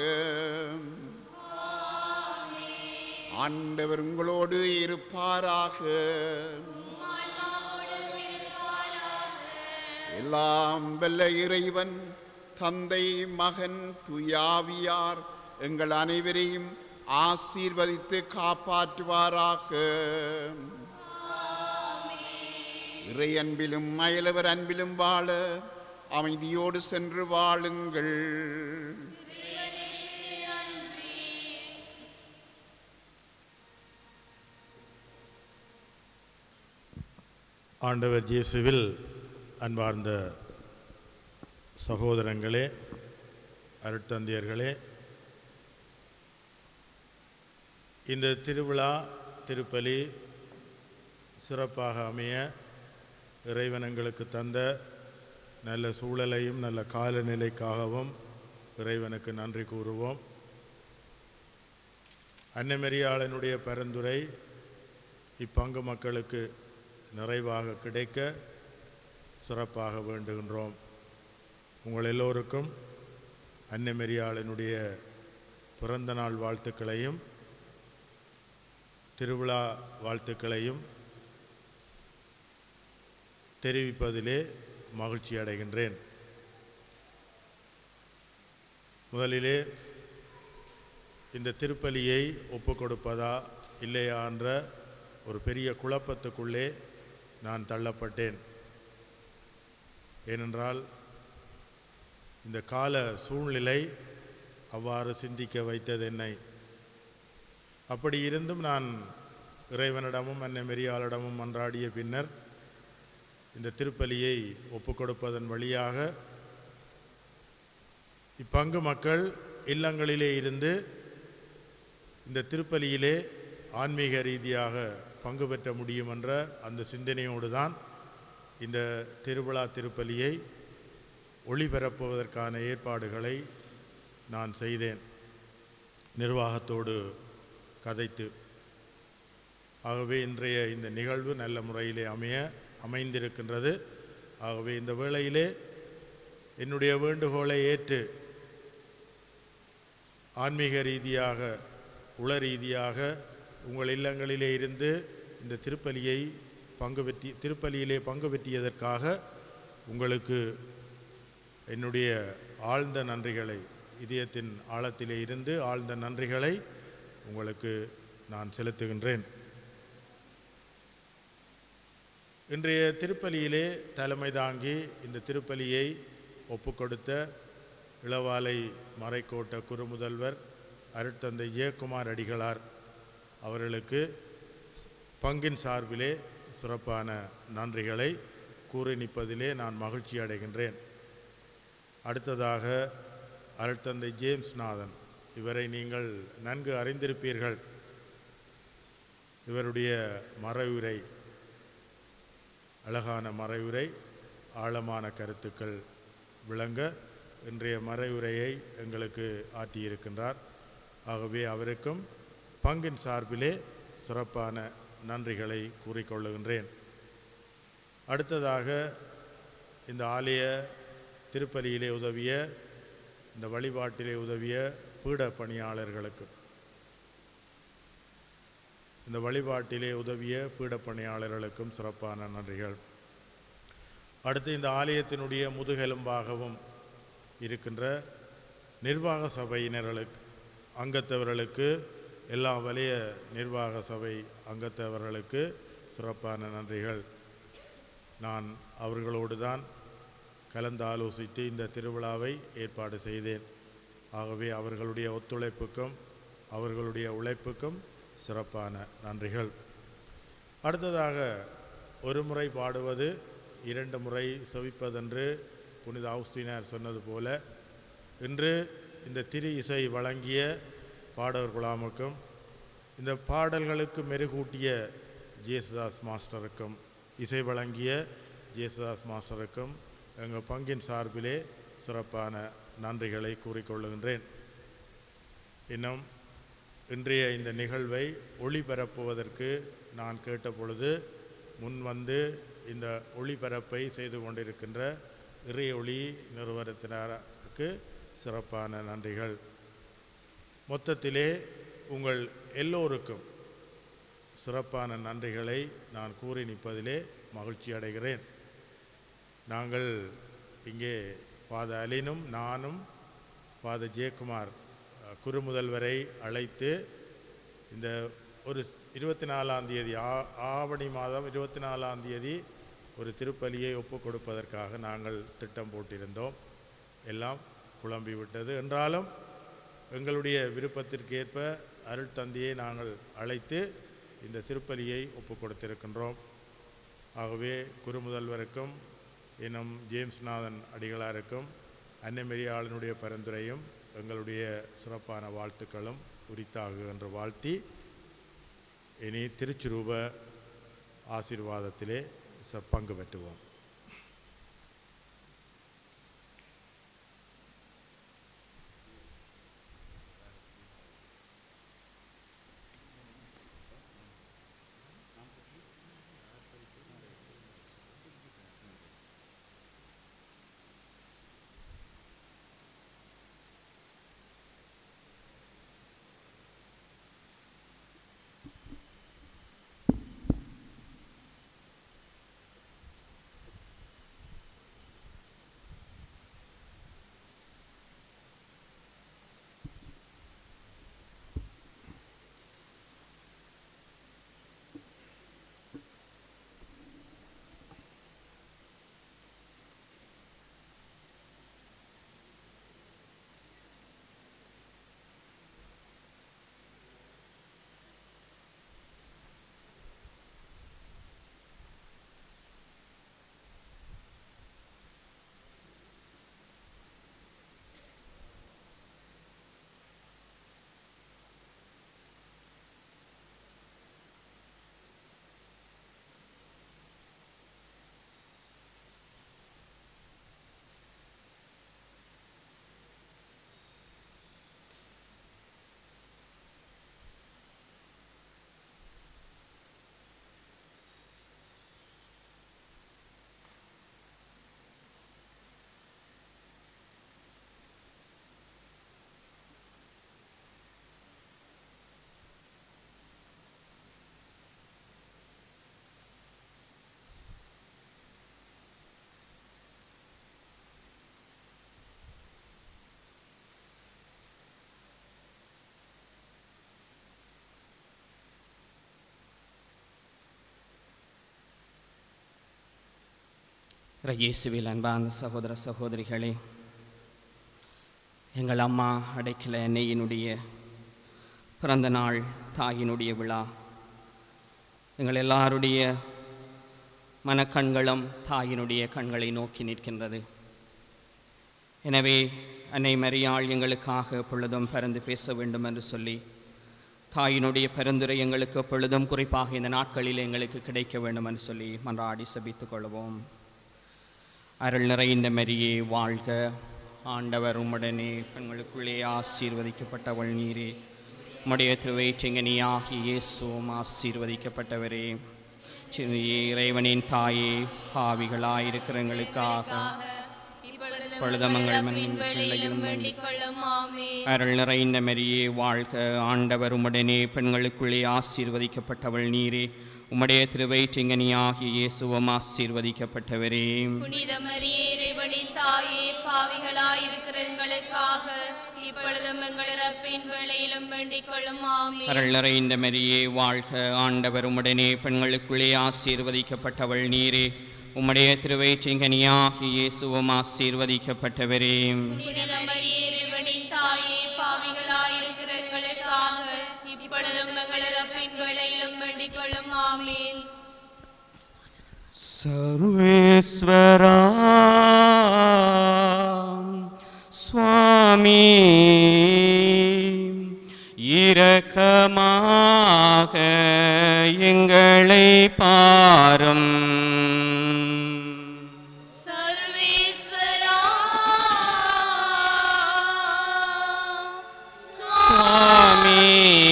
ஆண்டவர் உங்களோடு இருப்பாராக எல்லாம் வல்ல இறைவன் தந்தை மகன் துயாவியார் எங்கள் அனைவரையும் ஆசீர்வதித்து காப்பாற்றுவாராக இறை அன்பிலும் அயலவர் அன்பிலும் வாழ அமைதியோடு சென்று வாழுங்கள் ஆண்டவர் இயேசுவில் அன்பார்ந்த சகோதரங்களே அருட்தந்தையர்களே இந்த திருவிழா திருப்பலி சிறப்பாக அமைய இறைவன் எங்களுக்கு தந்த நல்ல சூழலையும் நல்ல காலநிலைக்காகவும் இறைவனுக்கு நன்றி கூறுவோம் அன்னமெரியாளனுடைய பரிந்துரை இப்பங்கு மக்களுக்கு நிறைவாக கிடைக்க சிறப்பாக வேண்டுகின்றோம் உங்கள் எல்லோருக்கும் அன்னமெரியாளனுடைய பிறந்த நாள் வாழ்த்துக்களையும் திருவிழா வாழ்த்துக்களையும் தெரிவிப்பதிலே மகிழ்ச்சி அடைகின்றேன் முதலிலே இந்த திருப்பலியை ஒப்புக் கொடுப்பதா இல்லையா என்ற ஒரு பெரிய குழப்பத்துக்குள்ளே நான் தள்ளப்பட்டேன் ஏனென்றால் இந்த கால சூழ்நிலை அவ்வாறு சிந்திக்க வைத்தது என்னை அப்படி இருந்தும் நான் இறைவனிடமும் அன்னை மெரியாளிடமும் மன்றாடிய பின்னர் இந்த திருப்பலியை ஒப்புக் கொடுப்பதன் வழியாக இப்பங்கு மக்கள் இல்லங்களிலே இருந்து இந்த திருப்பலியிலே ஆன்மீக ரீதியாக பங்கு பெற்ற முடியும் என்ற அந்த சிந்தனையோடு தான் இந்த திருவிழா திருப்பலியை ஒளிபரப்புவதற்கான ஏற்பாடுகளை நான் செய்தேன் நிர்வாகத்தோடு கதைத்து ஆகவே இன்றைய இந்த நிகழ்வு நல்ல முறையிலே அமைய அமைந்திருக்கின்றது ஆகவே இந்த வேளையிலே என்னுடைய வேண்டுகோளை ஏற்று ஆன்மீக ரீதியாக உள ரீதியாக உங்கள் இல்லங்களிலே இருந்து இந்த திருப்பலியை பங்கு பெற்றி திருப்பலியிலே பங்கு பெற்றியதற்காக உங்களுக்கு என்னுடைய ஆழ்ந்த நன்றிகளை இதயத்தின் ஆழத்திலே இருந்து ஆழ்ந்த நன்றிகளை உங்களுக்கு நான் செலுத்துகின்றேன் இன்றைய திருப்பலியிலே தலைமை தாங்கி இந்த திருப்பலியை ஒப்புக்கொடுத்த இளவாலை மறைக்கோட்ட குறுமுதல்வர் அருட்தந்தை ஜெயக்குமார் அடிகளார் அவர்களுக்கு பங்கின் சார்பிலே சிறப்பான நன்றிகளை கூறி நிற்பதிலே நான் மகிழ்ச்சி அடைகின்றேன் அடுத்ததாக அருட்தந்தை ஜேம்ஸ் நாதன் இவரை நீங்கள் நன்கு அறிந்திருப்பீர்கள் இவருடைய மறைவுரை அழகான மறைவுரை ஆழமான கருத்துக்கள் விளங்க இன்றைய மறைவுரையை எங்களுக்கு ஆற்றியிருக்கின்றார் ஆகவே அவருக்கும் பங்கின் சார்பிலே சிறப்பான நன்றிகளை கூறிக்கொள்ளுகின்றேன் அடுத்ததாக இந்த ஆலய திருப்பலியிலே உதவிய இந்த வழிபாட்டிலே உதவிய பீட பணியாளர்களுக்கு இந்த வழிபாட்டிலே உதவிய பீட பணியாளர்களுக்கும் சிறப்பான நன்றிகள் அடுத்து இந்த ஆலயத்தினுடைய முதுகெலும்பாகவும் இருக்கின்ற நிர்வாக சபையினர்களுக்கு அங்கத்தவர்களுக்கு எல்லா வலிய நிர்வாக சபை அங்கத்தவர்களுக்கு சிறப்பான நன்றிகள் நான் அவர்களோடு தான் கலந்து ஆலோசித்து இந்த திருவிழாவை ஏற்பாடு செய்தேன் ஆகவே அவர்களுடைய ஒத்துழைப்புக்கும் அவர்களுடைய உழைப்புக்கும் சிறப்பான நன்றிகள் அடுத்ததாக ஒரு முறை பாடுவது இரண்டு முறை செவிப்பதென்று புனித அவுஸ்தீனார் சொன்னது போல இன்று இந்த திரு இசை வழங்கிய பாடவர் குழாமுக்கும் இந்த பாடல்களுக்கு மெருகூட்டிய ஜேசுதாஸ் மாஸ்டருக்கும் இசை வழங்கிய ஜேசுதாஸ் மாஸ்டருக்கும் எங்கள் பங்கின் சார்பிலே சிறப்பான நன்றிகளை கூறிக்கொள்ளுகின்றேன் இன்னும் இன்றைய இந்த நிகழ்வை ஒளிபரப்புவதற்கு நான் கேட்ட பொழுது முன் வந்து இந்த ஒளிபரப்பை செய்து கொண்டிருக்கின்ற இறைய ஒளி நிறுவனத்தினருக்கு சிறப்பான நன்றிகள் மொத்தத்திலே உங்கள் எல்லோருக்கும் சிறப்பான நன்றிகளை நான் கூறி நிற்பதிலே மகிழ்ச்சி அடைகிறேன் நாங்கள் இங்கே ஃபாதர் அலினும் நானும் ஃபாதர் ஜெயக்குமார் அஹ், குருமுதல்வரை அழைத்து இந்த ஒரு இருபத்தி நாலாம் தேதி ஆ- ஆவணி மாதம் இருபத்தி நாலாம் தேதி ஒரு திருப்பலியை ஒப்புக் கொடுப்பதற்காக நாங்கள் திட்டம் போட்டிருந்தோம் எல்லாம் குழம்பி விட்டது என்றாலும் எங்களுடைய விருப்பத்திற்கேற்ப அருள் தந்தையை நாங்கள் அழைத்து இந்த திருப்பலியை ஒப்புக் கொடுத்திருக்கின்றோம் ஆகவே குருமுதல்வருக்கும் இன்னும் ஜேம்ஸ்நாதன் அடிகளாருக்கும் அன்னைமெரியாளனுடைய பரிந்துரையும் எங்களுடைய சிறப்பான வாழ்த்துக்களும் உரித்தாக என்று வாழ்த்தி இனி திருச்சுரூப ஆசீர்வாதத்திலே ச- பங்கு பெற்றுவோம் இயேசுவில் அன்பார்ந்த சகோதர சகோதரிகளே எங்கள் அம்மா அடைக்கல அன்னையினுடைய பிறந்த நாள் தாயினுடைய விழா எங்கள் எல்லாருடைய மனக்கண்களும் தாயினுடைய கண்களை நோக்கி நிற்கின்றது எனவே அன்னை மரியாள் எங்களுக்காக எப்பொழுதும் பறந்து பேச வேண்டும் என்று சொல்லி தாயினுடைய பரிந்துரை எங்களுக்கு எப்பொழுதும் குறிப்பாக இந்த நாட்களில் எங்களுக்கு கிடைக்க வேண்டும் என்று சொல்லி மன்றாடி சபித்துக் கொள்வோம் அருள் நிறைந்த மரியே வாழ்க ஆண்டவர் உம்முடனே பெண்களுக்குள்ளே ஆசீர்வதிக்கப்பட்டவள் நீரே உம்முடைய திருவயிற்றிங்கனியாகி இயேசுவும் ஆசீர்வதிக்கப்பட்டவரே சிறிய இறைவனின் தாயே பாவிகளாயிருக்கிற எங்களுக்காக பொழுதமங்கள் மண்ணின் பிள்ளையும் வேண்டிக் கொள்ளும் ஆமென். அருள் நிறைந்த மரியே வாழ்க ஆண்டவர் உம்முடனே பெண்களுக்குள்ளே ஆசீர்வதிக்கப்பட்டவள் நீரே உம்முடைய திருவயிற்றிங்கனியாகிய இயேசுவும் ஆசீர்வதிக்கப்பட்டவரே புனித மரியே இறைவனின் தாயே பாவிகளாயிருக்கிற எங்களுக்காக இப்பொழுதும் எங்கள் இறப்பின் வேளையிலும் வேண்டிக் கொள்ளும் ஆமென். அருள் நிறைந்த மரியே வாழ்க ஆண்டவர் உம்முடனே பெண்களுக்குள்ளே ஆசீர்வதிக்கப்பட்டவள் நீரே உம்முடைய திருவயிற்றிங்கனியாகிய இயேசுவும் ஆசீர்வதிக்கப்பட்டவரே புனித மரியே இறைவனின் தாயே பாவிகளாயிருக்கிற எங்களுக்காக இப்பொழுதும் எங்கள் இறப்பின் வேளையிலும் வேண்டிக் கொள்ளும் ஆமென். சர்வேஸ்வரா சுவாமி இரக்கமாக எங்களை பாரும் சர்வேஸ்வரா சுவாமி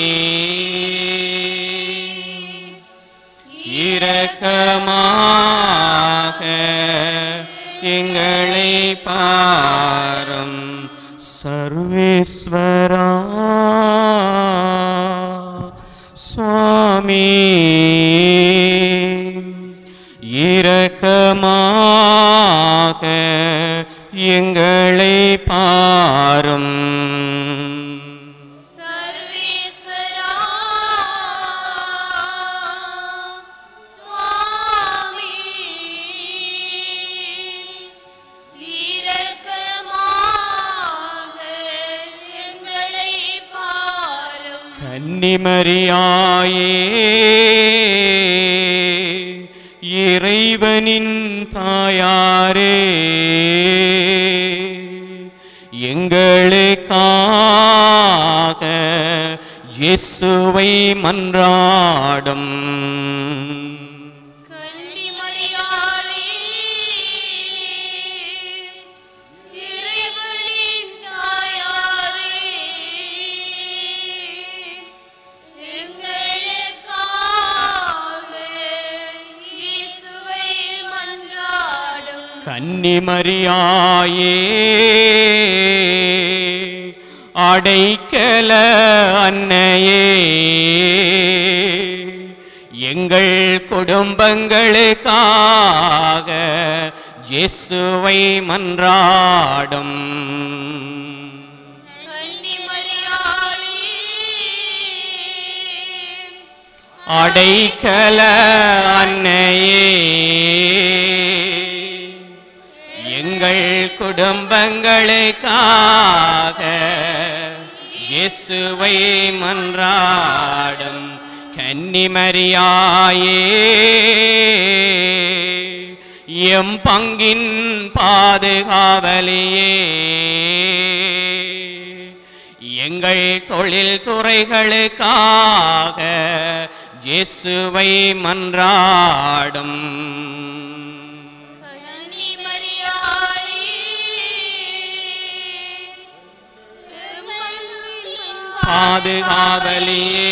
இரக்கமாக எங்களை பாரும் சர்வேஸ்வரா சுவாமி இரக்கமாக எங்களை பாரும் சர்வேஸ்வரா சுவாமி இரக்கமாக எங்களை பாரும் கன்னிமரியாயே இறைவனின் தாயாரே எங்களுக்காக இயேசுவை மன்றாடும் கன்னிமரியாளே இறைவனின் தாயாரே எங்களுக்காக இயேசுவை மன்றாடும் கன்னிமரியாயே அடைக்கல அன்னையே எங்கள் குடும்பங்களுக்காக இயேசுவை மன்றாடும் கன்னிமரியாளே அடைக்கல அன்னையே எங்கள் குடும்பங்களுக்காக இயேசுவை மன்றாடும் கன்னிமரியாயே எம் பங்கின் பாதுகாவலியே எங்கள் தொழில் துறைகளுக்காக இயேசுவை மன்றாடும் கன்னிமரியாளே பாதுகாவலியே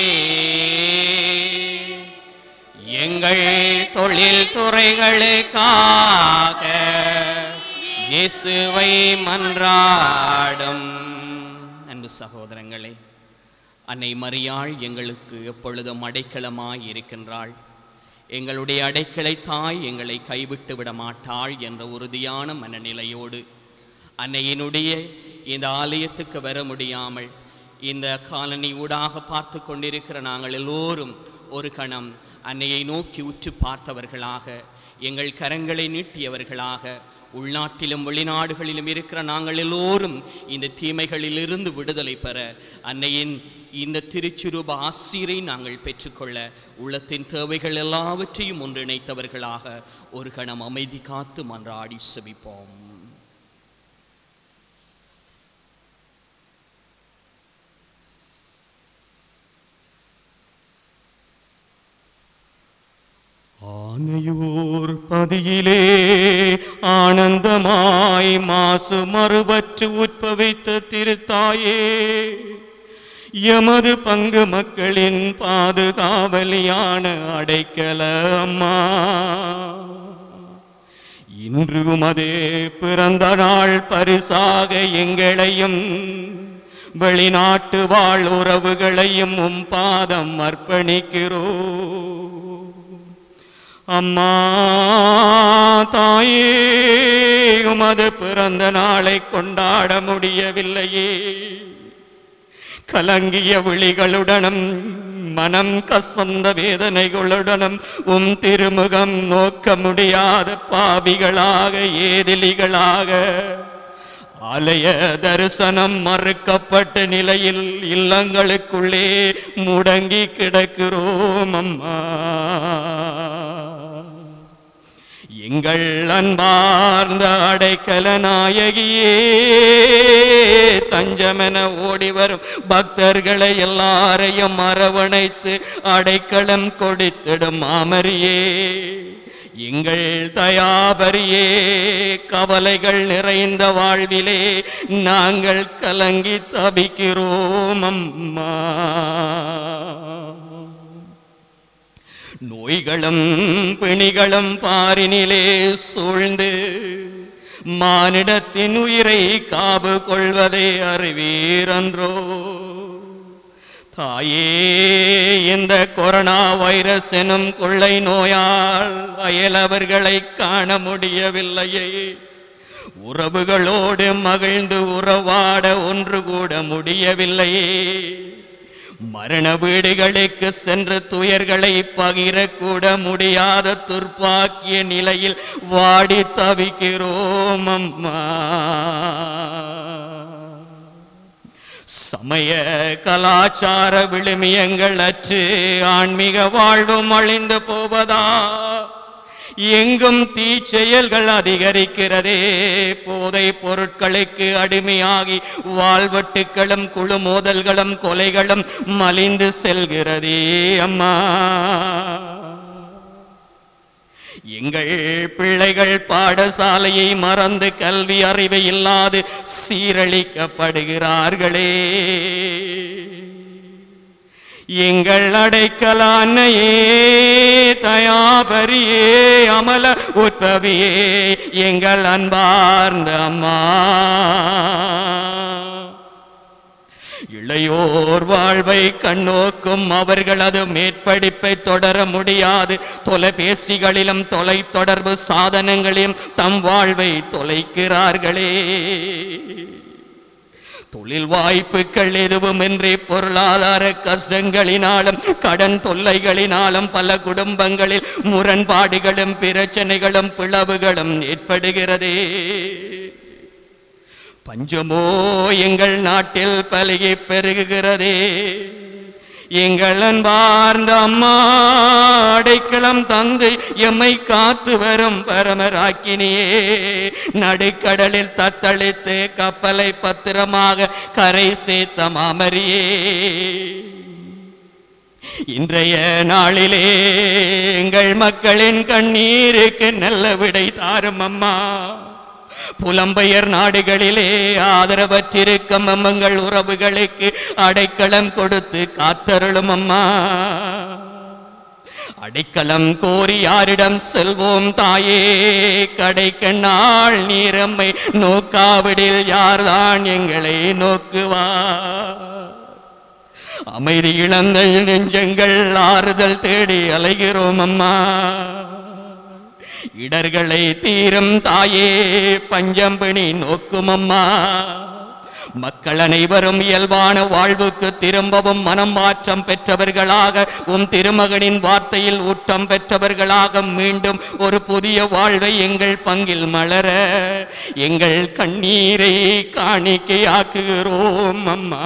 எங்கள் தொழில் துறைகளுக்காக இயேசுவை மன்றாடும் அன்பு சகோதரங்களே அன்னை மரியாள் எங்களுக்கு எப்பொழுதும் அடைக்கலமாய் இருக்கின்றாள் எங்களுடைய அடைக்கலை தாய் எங்களை கைவிட்டு விட மாட்டாள் என்ற உறுதியான மனநிலையோடு அன்னையினுடைய இந்த ஆலயத்துக்கு வர முடியாமல் இந்த காலனி ஊடாக பார்த்து கொண்டிருக்கிற நாங்கள் எல்லோரும் ஒரு கணம் அன்னையை நோக்கி உற்று பார்த்தவர்களாக எங்கள் கரங்களை நீட்டியவர்களாக உள்நாட்டிலும் வெளிநாடுகளிலும் இருக்கிற நாங்கள் எல்லோரும் இந்த தீமைகளிலிருந்து விடுதலை பெற அன்னையின் இந்த திருச்சுரூப ஆசிரை நாங்கள் பெற்றுக்கொள்ள உள்ளத்தின் தேவைகள் எல்லாவற்றையும் ஒன்றிணைத்தவர்களாக ஒரு கணம் அமைதி காத்து மன்றாடி செபிப்போம் இமையூர் பதியிலே ஆனந்தமாய் மாசு மறுபற்று உட்பவித்த திருத்தாயே எமது பங்கு மக்களின் பாதுகாவலியான அடைக்கல அம்மா இன்று உமது பிறந்த நாள் பரிசாக எங்களையும் வெளிநாட்டு வாழ் உறவுகளையும் உம் பாதம் அர்ப்பணிக்கிறோ அம்மா தாயே உமது பிறந்த நாளை கொண்டாட முடியவில்லையே கலங்கிய விழிகளுடனும் மனம் கசந்த வேதனைகளுடனும் உம் திருமுகம் நோக்க முடியாத பாவிகளாக ஏதிலிகளாக ஆலய தரிசனம் மறுக்கப்பட்ட நிலையில் இல்லங்களுக்குள்ளே முடங்கி கிடக்கிறோம் அம்மா எங்கள் அன்பார்ந்த அடைக்கல நாயகியே தஞ்சமென ஓடி வரும் பக்தர்களை எல்லாரையும் அரவணைத்து அடைக்கலம் கொடுத்திடும் மாமரியே எங்கள் தயாபரியே கவலைகள் நிறைந்த வாழ்விலே நாங்கள் கலங்கி தவிக்கிறோம் அம்மா நோய்களும் பிணிகளும் பாரினிலே சூழ்ந்து மானிடத்தின் உயிரை காவு கொள்வதை அறிவீரன்றோ தாயே இந்த கொரோனா வைரஸ் எனும் கொள்ளை நோயால் அயலவர்களை காண முடியவில்லையே உறவுகளோடு மகிழ்ந்து உறவாட ஒன்று கூட முடியவில்லையே மரண வீடுகளுக்கு சென்று துயர்களை பகிரக்கூட முடியாத துர்ப்பாக்கிய நிலையில் வாடி தவிக்கிறோம் அம்மா சமய கலாச்சார விழுமியங்கள் அற்று ஆன்மீக வாழ்வும் அழிந்து போவதா எங்கும் தீச்செயல்கள் அதிகரிக்கிறதே போதை பொருட்களுக்கு அடிமையாகி வாழ்வெட்டுக்களும் குழு மோதல்களும் கொலைகளும் மலிந்து செல்கிறதே அம்மா எங்கள் பிள்ளைகள் பாடசாலையை மறந்து கல்வி அறிவு இல்லாது சீரழிக்கப்படுகிறார்களே எங்கள் அடைக்கலானையே தயாபரியே அமல உற்பவியே எங்கள் அன்பார்ந்த அம்மா இளையோர் வாழ்வை கண்ணோக்கும் அவர்களது மேற்படிப்பை தொடர முடியாது தொலைபேசிகளிலும் தொலை தொடர்பு சாதனங்களிலும் தம் வாழ்வை தொலைக்கிறார்களே தொழில் வாய்ப்புகள் எதுவுமின்றி பொருளாதார கஷ்டங்களினாலும் கடன் தொல்லைகளினாலும் பல குடும்பங்களில் முரண்பாடுகளும் பிரச்சனைகளும் பிளவுகளும் ஏற்படுகிறதே பஞ்சமோ எங்கள் நாட்டில் பலகி பெருகுகிறதே எங்கள் அன்பார்ந்த அம்மா அடைக்கலம் தந்து எம்மை காத்து வரும் பரமராக்கினியே நடுக்கடலில் தத்தளித்து கப்பலை பத்திரமாக கரை சேர்த்த மாமரியே இன்றைய நாளிலே எங்கள் மக்களின் கண்ணீருக்கு நல்ல விடை தாரும் அம்மா புலம்பெயர் நாடுகளிலே ஆதரவற்றிருக்கும் அம்மங்கள் உறவுகளுக்கு அடைக்கலம் கொடுத்து காத்தருளும் அம்மா அடைக்கலம் கோரி யாரிடம் செல்வோம் தாயே கடைக்கண்ணாள் நீரம்மை நோக்காவிடில் யார்தான் எங்களை நோக்குவார் அமைதி இழந்த நெஞ்சங்கள் ஆறுதல் தேடி அலைகிறோம் அம்மா இடர்களை தீரும் தாயே பஞ்சம்பிணி நோக்கும் அம்மா மக்கள் அனைவரும் இயல்பான வாழ்வுக்கு திரும்பவும் மனம் மாற்றம் பெற்றவர்களாக உம் திருமகனின் வார்த்தையில் ஊட்டம் பெற்றவர்களாக மீண்டும் ஒரு புதிய வாழ்வை எங்கள் பங்கில் மலர எங்கள் கண்ணீரை காணிக்கையாக்குகிறோம் அம்மா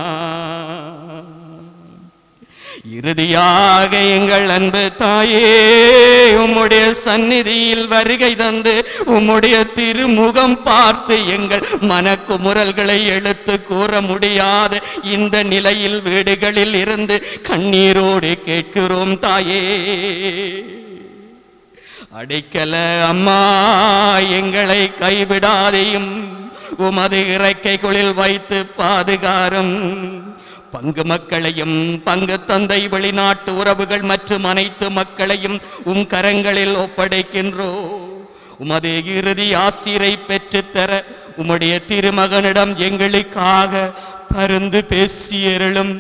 இறுதியாக எங்கள் அன்பு தாயே உம்முடைய சந்நிதியில் வருகை தந்து உம்முடைய திருமுகம் பார்த்து எங்கள் மனக்குமுறல்களை எடுத்து கூற முடியாத இந்த நிலையில் வீடுகளில் இருந்து கண்ணீரோடு கேட்கிறோம் தாயே அடைக்கல அம்மா எங்களை கைவிடாதையும் உமது இறக்கைகளில் வைத்து பாதுகாரும் பங்கு மக்களையும் பங்கு தந்தை வெளிநாட்டு உறவுகள் மற்றும் அனைத்து மக்களையும் உம் கரங்களில் ஒப்படைக்கின்றோ உமது இறுதி ஆசிரை பெற்றுத்தர உம்முடைய திருமகனிடம் எங்களுக்காக பருந்து பேசியருளும்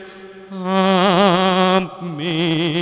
ஆமே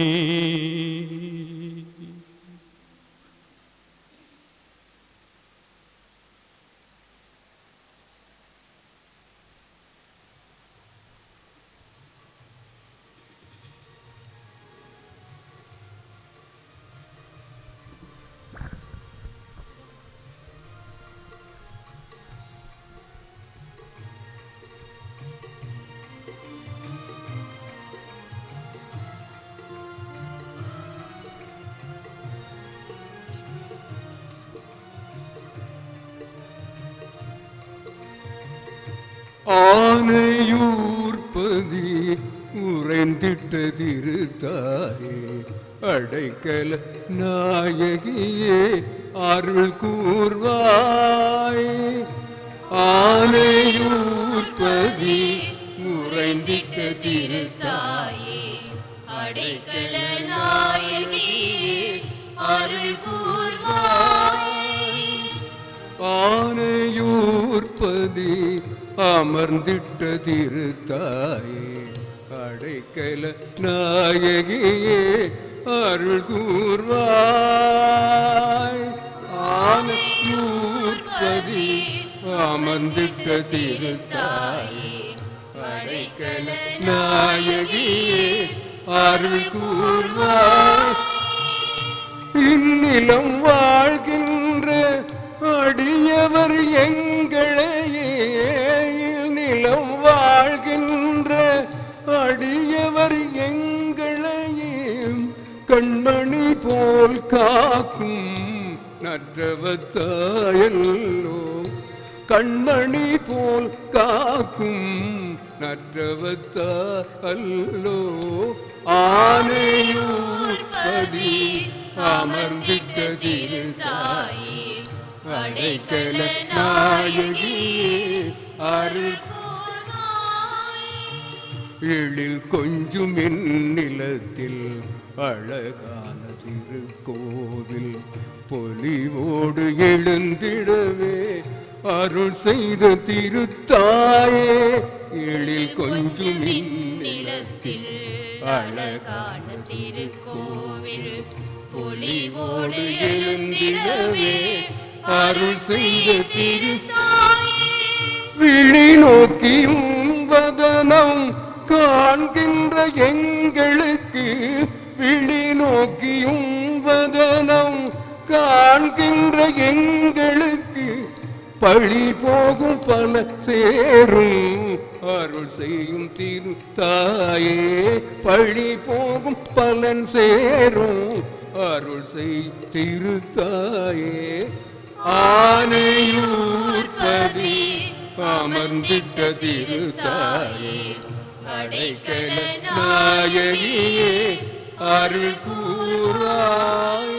ஆனையூர்பதி உறைந்திட்ட திருத்தாயே அடைக்கல நாயகியே அருள் கூர்வாய் ஆனையூர்பதி உறைந்திட்ட திருத்தாயே அடைக்கல நாயகியே அருள் கூர்வாய் ஆனையூர்பதி அமர்ந்திட்ட திருத்தாயே அடைக்கல நாயகியே அருள் கூர்வாய் ஆனையூர்பதி அமர்ந்திட்ட திருத்தாயே அடைக்கல நாயகியே அருள் கூர்வாய் இந்நிலம் வாழ்கின்ற அடியவர் எங்களையே இந்நிலம் வாழ்கின்ற அடியவர் எங்களையே கண்மணி போல் காக்கும் நற்றவத்தாயல்லோ கண்மணி போல் காக்கும் நற்றவத்தா அல்லோ ஆனையூர்பதி அமர்ந்திட்ட திருத்தாயே அடைக்கல நாயகியே அருள் எழில் கொஞ்சும் என் நிலத்தில் அழகான திருக்கோவில் பொலிவோடு எழுந்திடவே அருள் செய்த திருத்தாயே எழில் கொஞ்சும் என் நிலத்தில் அழகான திருக்கோவில் பொலிவோடு எழுந்திடவே அருள் செய்த திருத்தாயே விழி நோக்கியும் வதனம் காண்கின்ற எங்களுக்கு விழி நோக்கியும் வதனம் காண்கின்ற எங்களுக்கு பழி போகும் பல சேரும் அருள் செய்யும் திருத்தாயே பழி போகும் பலன் சேரும் அருள் செய் திருத்தாயே ஆனையூர்பதி அமர்ந்திட்ட திருத்தாயே அடைக்கல நாயகியே அருள் கூறாய்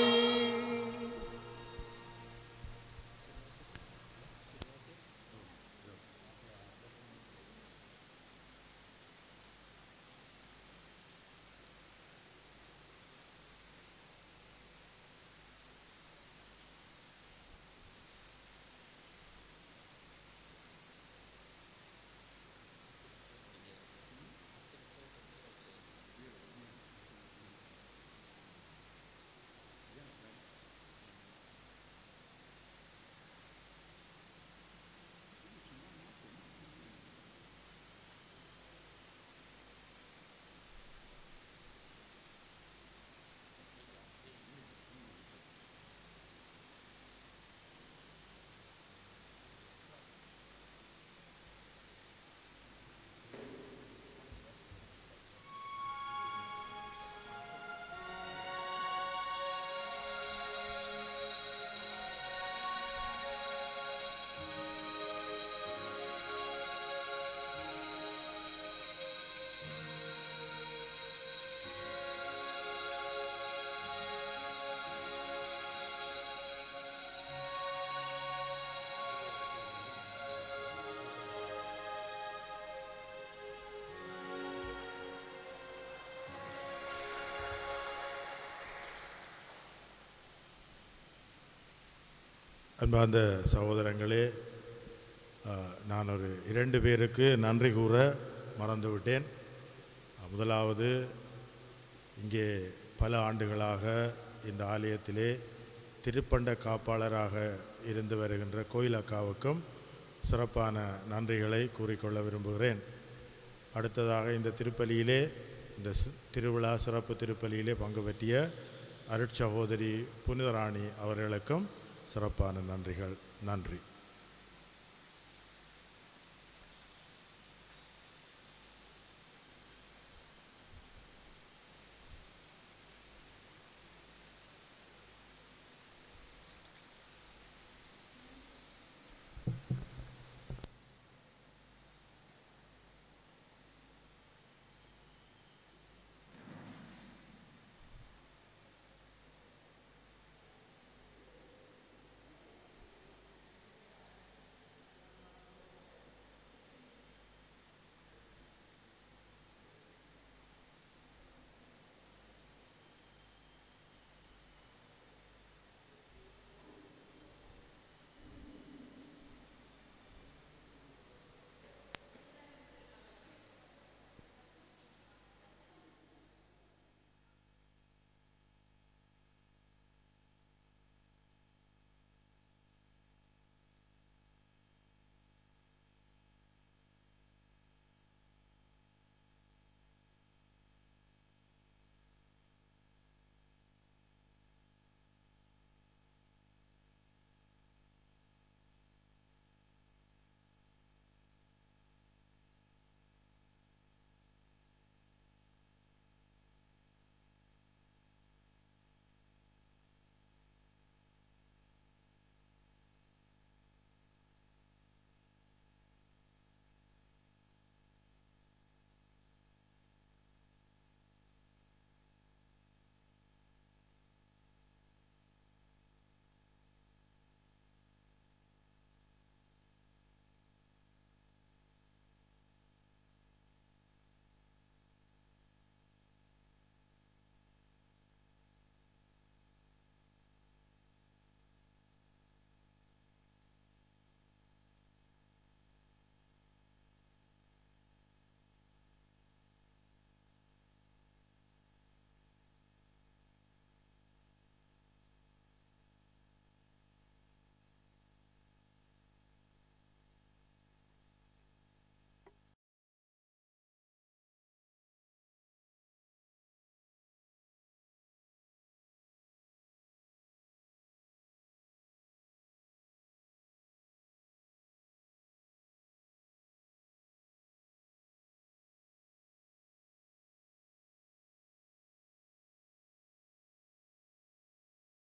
அன்பார்ந்த சகோதரங்களே ஆ, நான் ஒரு இரண்டு பேருக்கு நன்றி கூற மறந்துவிட்டேன் முதலாவது இங்கே பல ஆண்டுகளாக இந்த ஆலயத்திலே திருப்பண்ட காப்பாளராக இருந்து வருகின்ற கோயில் அக்காவுக்கும் சிறப்பான நன்றிகளை கூறிக்கொள்ள விரும்புகிறேன் அடுத்ததாக இந்த திருப்பலியிலே இந்த சி- திருவிழா சிறப்பு திருப்பலியிலே பங்கு பற்றிய அருட்சகோதரி புனிதராணி அவர்களுக்கும் சிறப்பான நன்றிகள் நன்றி